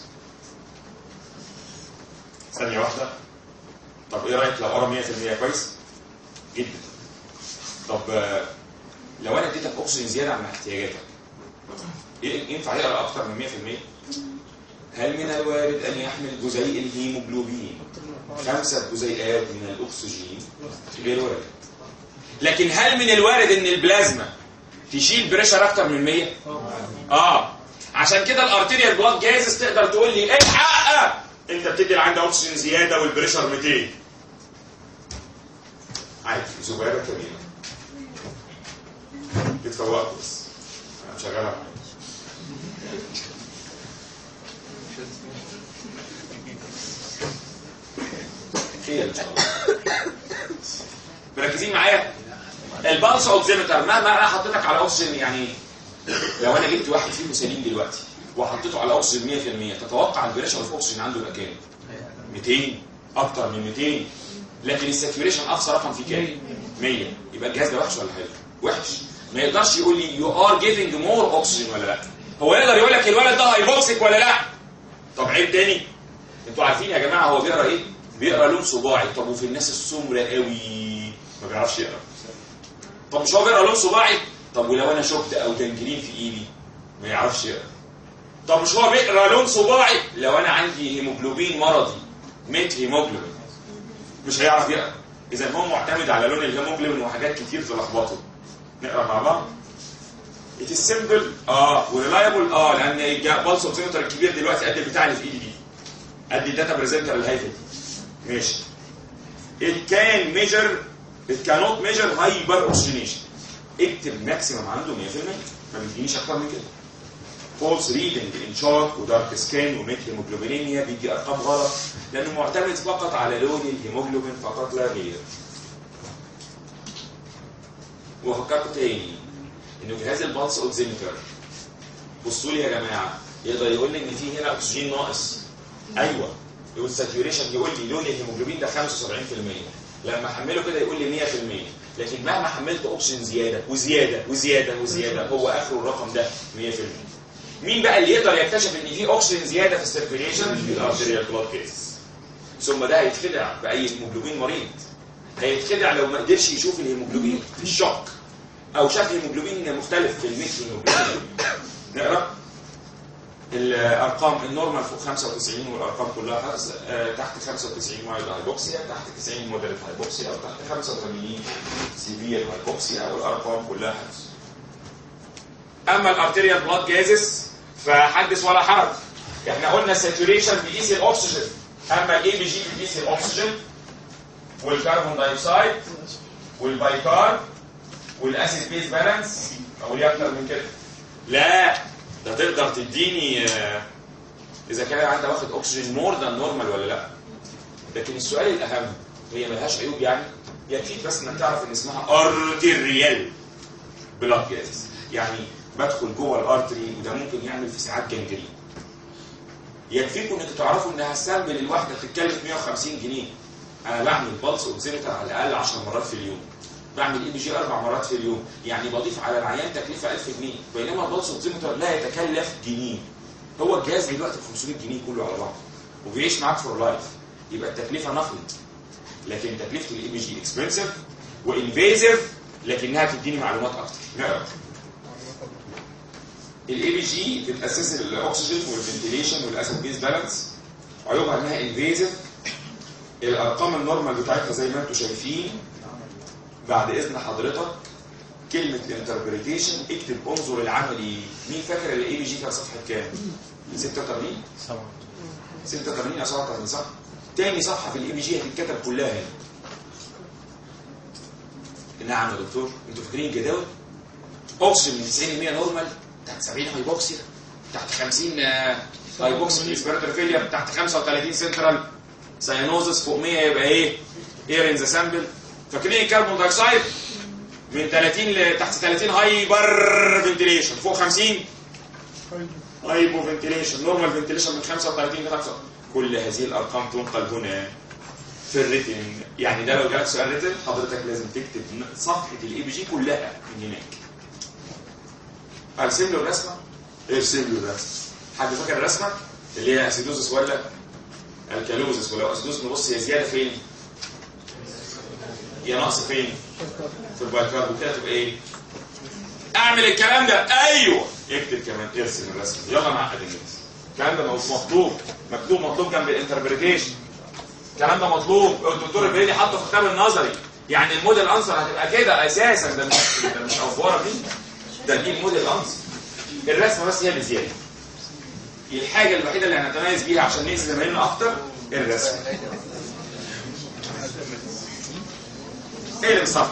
ثانيه واحده طب ايه رايك لو قرا 100% كويس جدا طب آه، لو انا اديتك اكسجين زياده عن احتياجاتك إيه- ينفع يقرا اكتر من 100% هل من الوارد ان يحمل جزيء الهيموجلوبين خمسه جزيئات من الاكسجين غير وارد لكن هل من الوارد ان البلازما تشيل بريشر اكتر من 100 اه عشان كده الارتيريال بلاد جاهز تقدر تقول لي الحق انت بتدي اللي عنده اكسجين زياده والبريشر 200 عادي زباله كبيره بتفوقوا بس انا شغالها معاك. خير ان شاء الله مركزين معايا البلس اوكسيمتر مهما انا حطيتك على اكسجين يعني لو انا جبت واحد فيهم سليم دلوقتي وحطيته على اكسجين 100% تتوقع البريشر اوف اكسجين عنده يبقى كام 200 اكتر من 200 لكن الساتوريشن اقصى رقم فيه كام 100 يبقى الجهاز ده وحش ولا حلو وحش ما يقدرش يقول لي يو ار جيفنج مور اكسجين ولا لا هو يقدر يقول لك الولد ده هيبوكسك ولا لا طب عيب تاني انتوا عارفين يا جماعه هو بيقرا ايه بيقرا لون صباعي طب وفي الناس السمرة قوي ما بيعرفش يقرا طب مش هو بيقرا لون صباعي طب ولو انا شفت او تنجرين في ايدي ما يعرفش يقرا طب مش هو بيقرا لون صباعي لو انا عندي هيموجلوبين مرضي ميت هيموجلوبين مش هيعرف يقرا اذا هو معتمد على لون الهيموجلوبين وحاجات كتير تلخبطه نقرا مع بعض It is simple اه وريلايبل اه لان البلس اوكسيمتر الكبير دلوقتي قد البتاع اللي في ايدي دي قد الداتا بريزنتر الهايفل ماشي It can measure It cannot measure hyper oxygenation اكتب ماكسيمم عنده 100% ما بيدينيش اكتر من كده فولس ريدنج ان شارك ودارك سكان وميت هيموجلوبينيميا بيدي ارقام غلط لانه معتمد فقط على لون الهيموجلوبين فقط لا غير وفكرت تاني انه جهاز البلس اوكسيمتر بصوا لي يا جماعه يقدر يقول لي ان في هنا اكسجين ناقص ايوه والساتوريشن يقول لي لون الهيموجلوبين ده 75% لما احمله كده يقول لي 100% لكن مهما حملت اوبشن زياده وزياده وزياده وزياده هو اخره الرقم ده 100% مين بقى اللي يقدر يكتشف ان في اوكسجين زياده في السيركيليشن الارتيريال بلاد كيس ثم ده هيتخدع باي هيموجلوبين مريض هيتخدع لو ما قدرش يشوف الهيموجلوبين في الشوك او شاف هيموجلوبين مختلف في الميت هيموجلوبين نقرا الارقام النورمال فوق 95 والارقام كلها حفظ آه، تحت 95 مايل هايبوكسيا تحت 90 مودريت هايبوكسيا او تحت 85 سيفير هايبوكسيا والارقام كلها حفظ اما الارتيريال بلاد جازس فحدث ولا حرج احنا قلنا الساتوريشن بيقيس الاكسجين اما الاي بي جي بيقيس الاكسجين والكربون دايوكسيد والبايكار والاسيد بيز بالانس او ليه اكتر من كده لا ده تقدر تديني آه، اذا كان انت واخد اكسجين مور ذان نورمال ولا لا لكن السؤال الاهم هي ملهاش عيوب يعني يكفيك بس انك تعرف ان اسمها ارتيريال بلاد جاز يعني بدخل جوه الارتري وده ممكن يعمل في ساعات جنجرين يكفيكم انكم تعرفوا انها السامبل الواحده بتتكلف 150 جنيه انا بعمل بلس اوكسيمتر على الاقل 10 مرات في اليوم بعمل اي بي جي اربع مرات في اليوم يعني بضيف على العيان تكلفه 1000 جنيه بينما البلس اوكسيمتر لا يتكلف جنيه هو الجهاز دلوقتي ب 500 جنيه كله على بعض وبيعيش معاك فور لايف يبقى التكلفه نقد لكن تكلفه الاي بي جي اكسبنسيف وانفيزيف لكنها تديني معلومات اكتر نقرا الاي بي جي بتاسس الاكسجين والفنتيليشن والاسيد بيز بالانس عيوبها انها انفيزيف الارقام النورمال بتاعتها زي ما انتم شايفين بعد اذن حضرتك كلمه انتربريتيشن اكتب انظر العملي مين فاكر الاي بي جي كان صفحه كام 86 86 او 87 صح تاني صفحه في الاي بي جي هتتكتب كلها هنا نعم يا دكتور انتوا فاكرين جداول اوكسجين من 90 ل 100 نورمال تحت 70 هايبوكسيا تحت 50 آه، هايبوكسيا ريسبيراتوري فيلير تحت 35 سنترال ساينوزس فوق 100 يبقى ايه اير ان ذا سامبل فاكرين الكربون دايوكسيد من 30 ل تحت 30 هايبر فنتيليشن فوق 50 هايبو فنتيليشن نورمال فنتيليشن من 35 ل 5 كل هذه الارقام تنقل هنا في الريتن يعني ده لو جالك سؤال ريتن حضرتك لازم تكتب صفحه الاي بي جي كلها من هناك ارسم له الرسمه ارسم له الرسمه حد فاكر الرسمه اللي هي اسيدوزس ولا الكالوزس ولو اسيدوزس نبص هي زياده فين هي نقص فين في البايكارب وكده تبقى ايه اعمل الكلام ده ايوه اكتب كمان ارسم الرسمه يلا معقد الناس الكلام ده مش مطلوب مكتوب مطلوب جنب الانتربريتيشن الكلام ده مطلوب الدكتور البريدي حاطه في الكتاب النظري يعني الموديل انسر هتبقى كده اساسا ده مش ده مش افوره دي ده دي الموديل انسر الرسمه بس هي اللي زياده الحاجه الوحيده اللي هنتميز بيها عشان نأذي زمايلنا اكتر الرسمه ايه اللي صح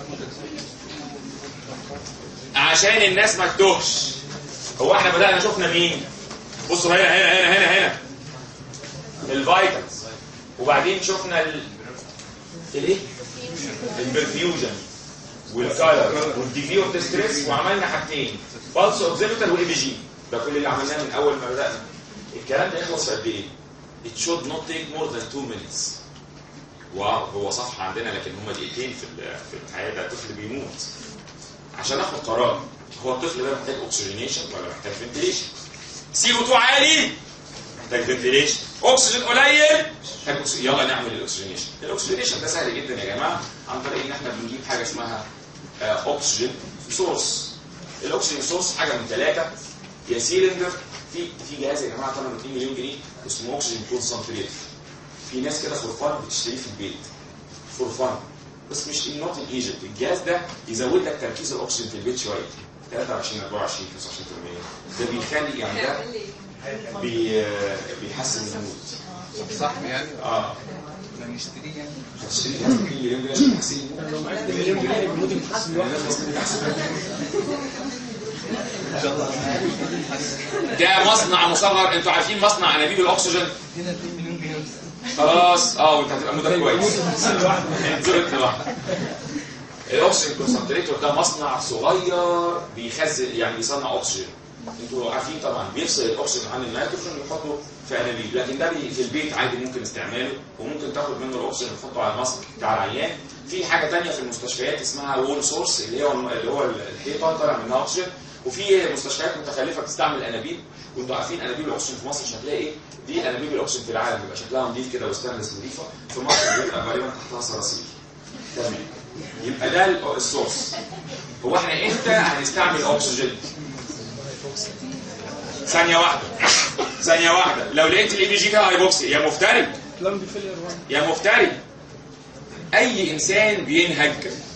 عشان الناس ما تتوهش هو احنا بدأنا شفنا مين بصوا هنا هنا هنا هنا هنا الفيتامينز وبعدين شفنا ال الايه البرفيوجن والكالر والديجري اوف ستريس وعملنا حاجتين بالس اوكسيمتر واي بي جي ده كل اللي عملناه من اول ما بدانا الكلام ده يخلص في قد ايه؟ It should not take more than 2 minutes واو هو صفحه عندنا لكن هم دقيقتين في ال- في الحياه ده طفل بيموت عشان اخد قرار هو الطفل ده محتاج اوكسجينيشن ولا محتاج فنتليشن سي او 2 عالي محتاج فنتليشن اكسجين قليل محتاج أكسجين. يلا نعمل الاكسجينيشن الاكسجينيشن ده سهل جدا يا جماعه عن طريق ان احنا بنجيب حاجه اسمها آه، اكسجين سورس الاكسجين سورس حاجه من ثلاثه يا سيلندر في في جهاز يا جماعه ثمنه 2 مليون جنيه اسمه اكسجين كونسنتريت في ناس كده فور فان بتشتريه في البيت فور فان بس مش ان نوت ان ايجيبت الجهاز ده يزود لك تركيز الاكسجين في البيت شويه 23 24 25% ده بيخلي يعني ده بي بيحسن المود صح يعني اه لا نشتريه يعني هتشتري جهاز ب 2 مليون جنيه عشان تحسن المود لو معاك مليون جنيه المود يتحسن لوحده ان شاء الله ده مصنع مصغر انتوا عارفين مصنع انابيب الاكسجين هنا 2 مليون جنيه خلاص اه وانت هتبقى مودك كويس يتحسن لوحده انزلت لوحدك الاكسجين كونسنتريتور ده مصنع صغير بيخزن يعني بيصنع اكسجين انتوا عارفين طبعا بيفصل الاكسجين عن النيتروجين ويحطه في انابيب لكن ده بي- في البيت عادي ممكن استعماله وممكن تاخد منه الاكسجين وتحطه على الماسك بتاع العيان في حاجه تانية في المستشفيات اسمها وول سورس اللي هو اللي هو الحيطه طالع منها اكسجين وفي مستشفيات متخلفه بتستعمل انابيب وانتوا عارفين انابيب الاكسجين في مصر مش هتلاقي ايه دي انابيب الاكسجين في العالم بيبقى شكلها نظيف كده وستانلس نظيفه في مصر بيبقى غالبا تحتها صراصير تمام يبقى ده ال- السورس هو احنا امتى هنستعمل اكسجين ثانية واحدة ثانية واحدة لو لقيت الاي بي جي فيها هايبوكسي يا مفتري لم بفيلير 1 يا مفتري اي انسان بينهج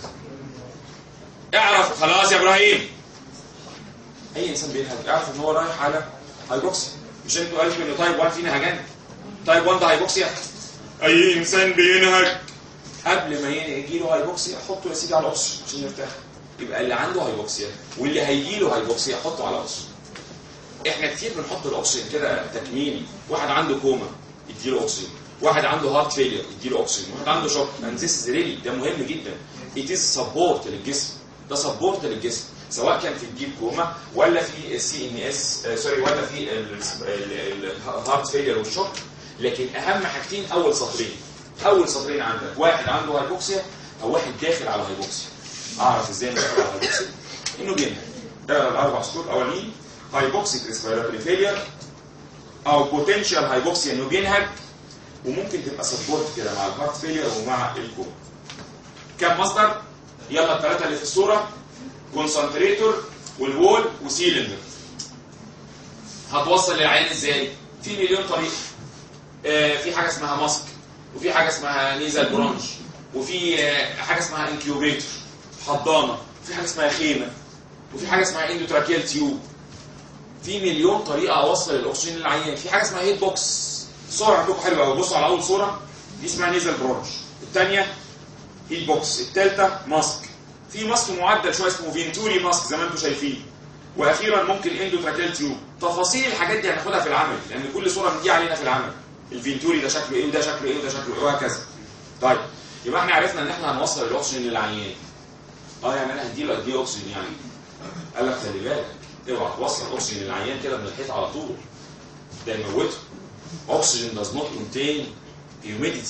اعرف خلاص يا ابراهيم اي انسان بينهج اعرف ان هو رايح على هايبوكسيا مش انتوا قالوا ان تايب 1 فيه نهجان تايب 1 ده هايبوكسيا اي انسان بينهج قبل ما يجي له هايبوكسيا حطه يا سيدي على اكسجين عشان يرتاح يبقى اللي عنده هايبوكسيا واللي هيجي له هايبوكسيا حطه على اكسجين احنا كتير بنحط الاكسجين كده تكميمي واحد عنده كوما يديله اكسجين واحد عنده هارت فيلير يديله اكسجين واحد عنده شوك اند ذيس ريلي ده مهم جدا ات از سبورت للجسم ده سبورت للجسم سواء كان في الديب كوما ولا في السي ان اس سوري ولا في الهارت فيلير والشوك لكن اهم حاجتين اول سطرين اول سطرين عندك واحد عنده هايبوكسيا او واحد داخل على هايبوكسيا اعرف ازاي داخل على هايبوكسيا انه بينهج ده الاربع سطور الاولين هايبوكسيك ريسبيراتوري فيلير او بوتنشال هايبوكسيا انه بينهج وممكن تبقى سبورت كده مع الهارت فيلير ومع الكوما كم مصدر يلا الثلاثه اللي في الصوره كونسنتريتور والوول وسيلندر هتوصل للعين ازاي في مليون طريقه آه في حاجه اسمها ماسك وفي حاجه اسمها نيزل برانش وفي آه حاجه اسمها انكيوبيتور حضانه وفي حاجه اسمها خيمه وفي حاجه اسمها اندوتراكيال تيوب في مليون طريقه اوصل الاكسجين للعيان في حاجه اسمها هيد بوكس الصور عندكم حلوه قوي بصوا على اول صوره دي اسمها نيزل برانش الثانيه هيد بوكس الثالثه ماسك في ماسك معدل شويه اسمه فينتوري ماسك زي ما انتم شايفين واخيرا ممكن اندوتراكيال تيوب تفاصيل الحاجات دي هناخدها في العمل لان كل صوره من دي علينا في العمل الفينتوري ده شكله ايه وده شكله ايه وده شكله ايه وهكذا طيب يبقى احنا عرفنا ان احنا هنوصل الاكسجين للعيان اه يعني انا هديله قد ايه اكسجين يعني قال لك خلي بالك اوعى توصل اكسجين للعيان كده من الحيط على طول ده يموته oxygen does not contain humidity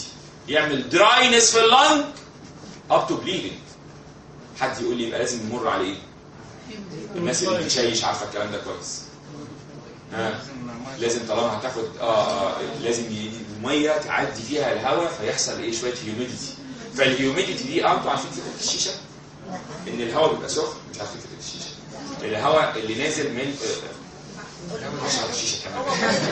يعمل دراينس في اللنج اب تو بليدنج حد يقول لي يبقى لازم نمر على ايه؟ الناس اللي بتشيش عارفه الكلام ده كويس ها لازم طالما هتاخد اه, آه لازم ي- الميه تعدي فيها الهواء فيحصل ايه شويه هيوميديتي فالهيوميديتي دي اه انتوا عارفين فكره الشيشه ان الهواء بيبقى سخن مش عارفين فكره الشيشه الهواء اللي نازل من آه، اشرب الشيشه كمان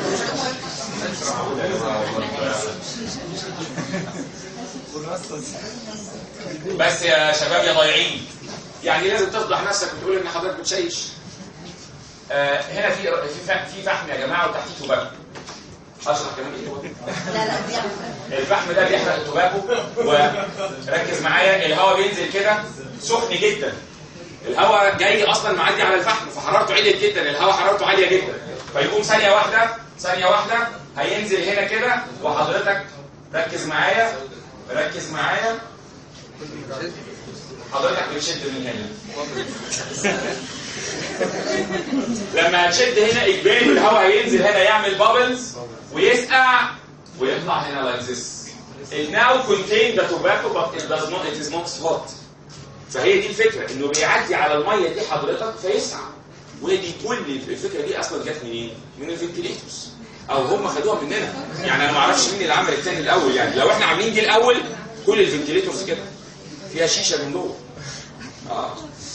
بس يا شباب يا ضايعين يعني لازم تفضح نفسك وتقول ان حضرتك بتشيش آه هنا في في فحم في فحم يا جماعه وتحتيه توباكو اشرح كمان ايه توباكو لا لا دي الفحم ده بيحرق التوباكو وركز معايا الهواء بينزل كده سخن جدا الهواء جاي اصلا معدي على الفحم فحرارته عاليه جدا الهواء حرارته عاليه جدا فيقوم ثانيه واحده ثانيه واحده هينزل هنا كده وحضرتك ركز معايا ركز معايا حضرتك بتشد من هنا لما هتشد هنا اجباري الهواء هينزل هنا يعمل بابلز ويسقع ويطلع هنا like this. It now contain the tobacco but it does not it is not hot. فهي دي الفكره انه بيعدي على الميه دي حضرتك فيسقع ودي كل الفكره دي اصلا جت منين؟ من الفنتليتورز او هم خدوها مننا يعني انا ما اعرفش مين اللي عمل الثاني الاول يعني لو احنا عاملين دي الاول كل الفنتليتورز كده فيها شيشه من جوه اه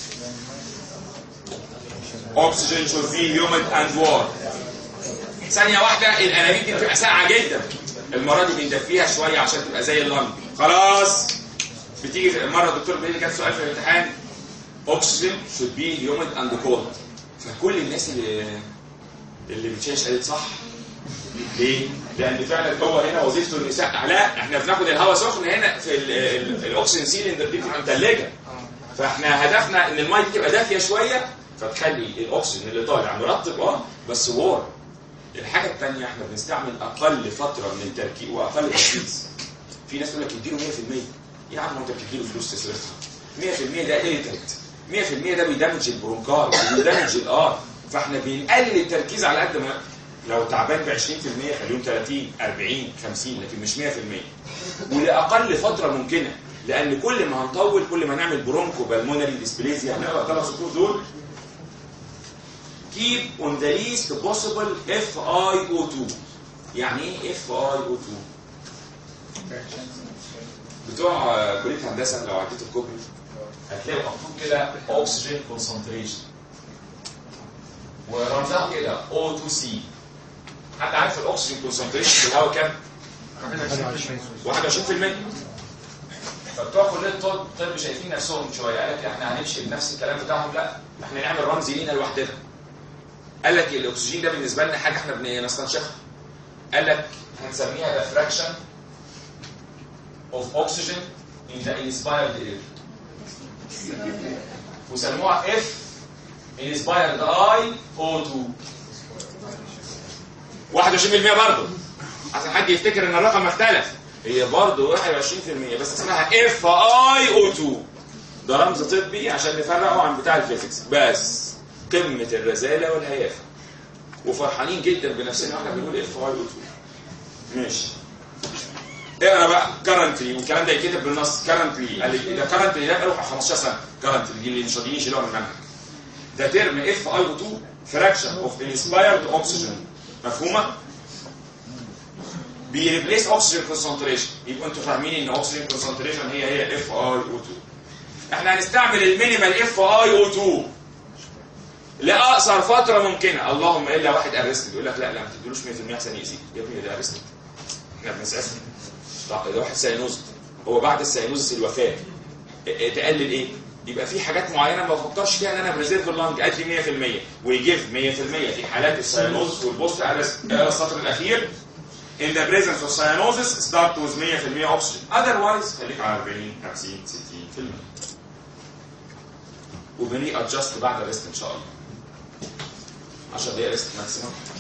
oxygen should be humid and warm ثانية واحدة الأنابيب دي بتبقى ساقعة جدا المرة دي بندفيها شوية عشان تبقى زي اللنج خلاص بتيجي مرة الدكتور بيقول لي كان سؤال في الامتحان oxygen should be humid and cold فكل الناس اللي اللي بتشيش قالت صح ليه؟ لأن فعلا هو هنا وظيفته انه يسقع لا احنا بناخد الهواء سخن هنا في ال- ال- الاكسجين سيلندر دي بتبقى متلجة فاحنا هدفنا ان الميه دي تبقى دافيه شويه فتخلي الاكسجين اللي طالع مرطب اه بس وار الحاجه الثانيه احنا بنستعمل اقل فتره من التركيب واقل تركيز في ناس تقول لك اديله 100% يا عم انت بتديله فلوس تصرفها 100% ده ايريتنت 100% ده بيدمج البرونكار بيدمج الار فاحنا بنقلل التركيز على قد ما لو تعبان ب 20% خليهم 30 40 50 لكن مش 100% ولاقل فتره ممكنه لان كل ما هنطول كل ما نعمل برونكو بالمونري ديسبليزيا هنقرا ثلاث سطور دول keep on the least possible FiO2 يعني ايه FiO2 بتوع آه، كليه هندسه لو عديت الكوبري هتلاقوا مكتوب كده oxygen concentration ورمزها كده O2C حد عارف الاكسجين كونسنتريشن في الهواء كام؟ 21% فبتوع كليه الطب طب شايفين نفسهم شويه قال لك احنا هنمشي بنفس الكلام بتاعهم لا احنا نعمل رمز لينا لوحدنا قال لك الاكسجين ده بالنسبه لنا حاجه احنا بنستنشقها قال لك هنسميها the fraction of oxygen in the inspired air وسموها F inspired I O2 21% برضه عشان حد يفتكر ان الرقم اختلف هي برضه 21% بس اسمها اف اي او 2 ده رمز طبي عشان نفرقه عن بتاع الفيزيكس بس قمه الرزاله والهيافه وفرحانين جدا بنفسنا واحنا بنقول اف اي او 2 ماشي اقرا بقى كرنتلي والكلام ده يتكتب بالنص كرنتلي قال لي ده كرنتلي ده بقاله 15 سنه كرنتلي دي اللي مش راضيين يشيلوها من المنهج ده ترم اف اي او 2 فراكشن اوف انسبايرد اوكسجين مفهومه؟ بيريبليس اوكسجين كونسنتريشن يبقوا انتوا فاهمين ان اوكسجين كونسنتريشن هي هي اف اي او 2 احنا هنستعمل المينيمال اف اي او 2 لاقصر فتره ممكنه اللهم الا واحد ارستد يقول لك لا لا ما تديلوش 100% احسن يأذيك يا ابني ده ارستد احنا بنسعفه طب ده واحد سينوز هو بعد السينوزس الوفاه ا- ا- تقلل ايه؟ يبقى في حاجات معينه ما بفكرش فيها ان انا بريزيرف اللانج ادي 100% ويجيف 100% في حالات السيانوز والبوست ارست اقرا السطر الاخير in the presence of cyanosis start with 100% oxygen otherwise خليك على 40 50 60% وبني ادجست بعد الريست ان شاء الله 10 دقايق ريست ماكسيمم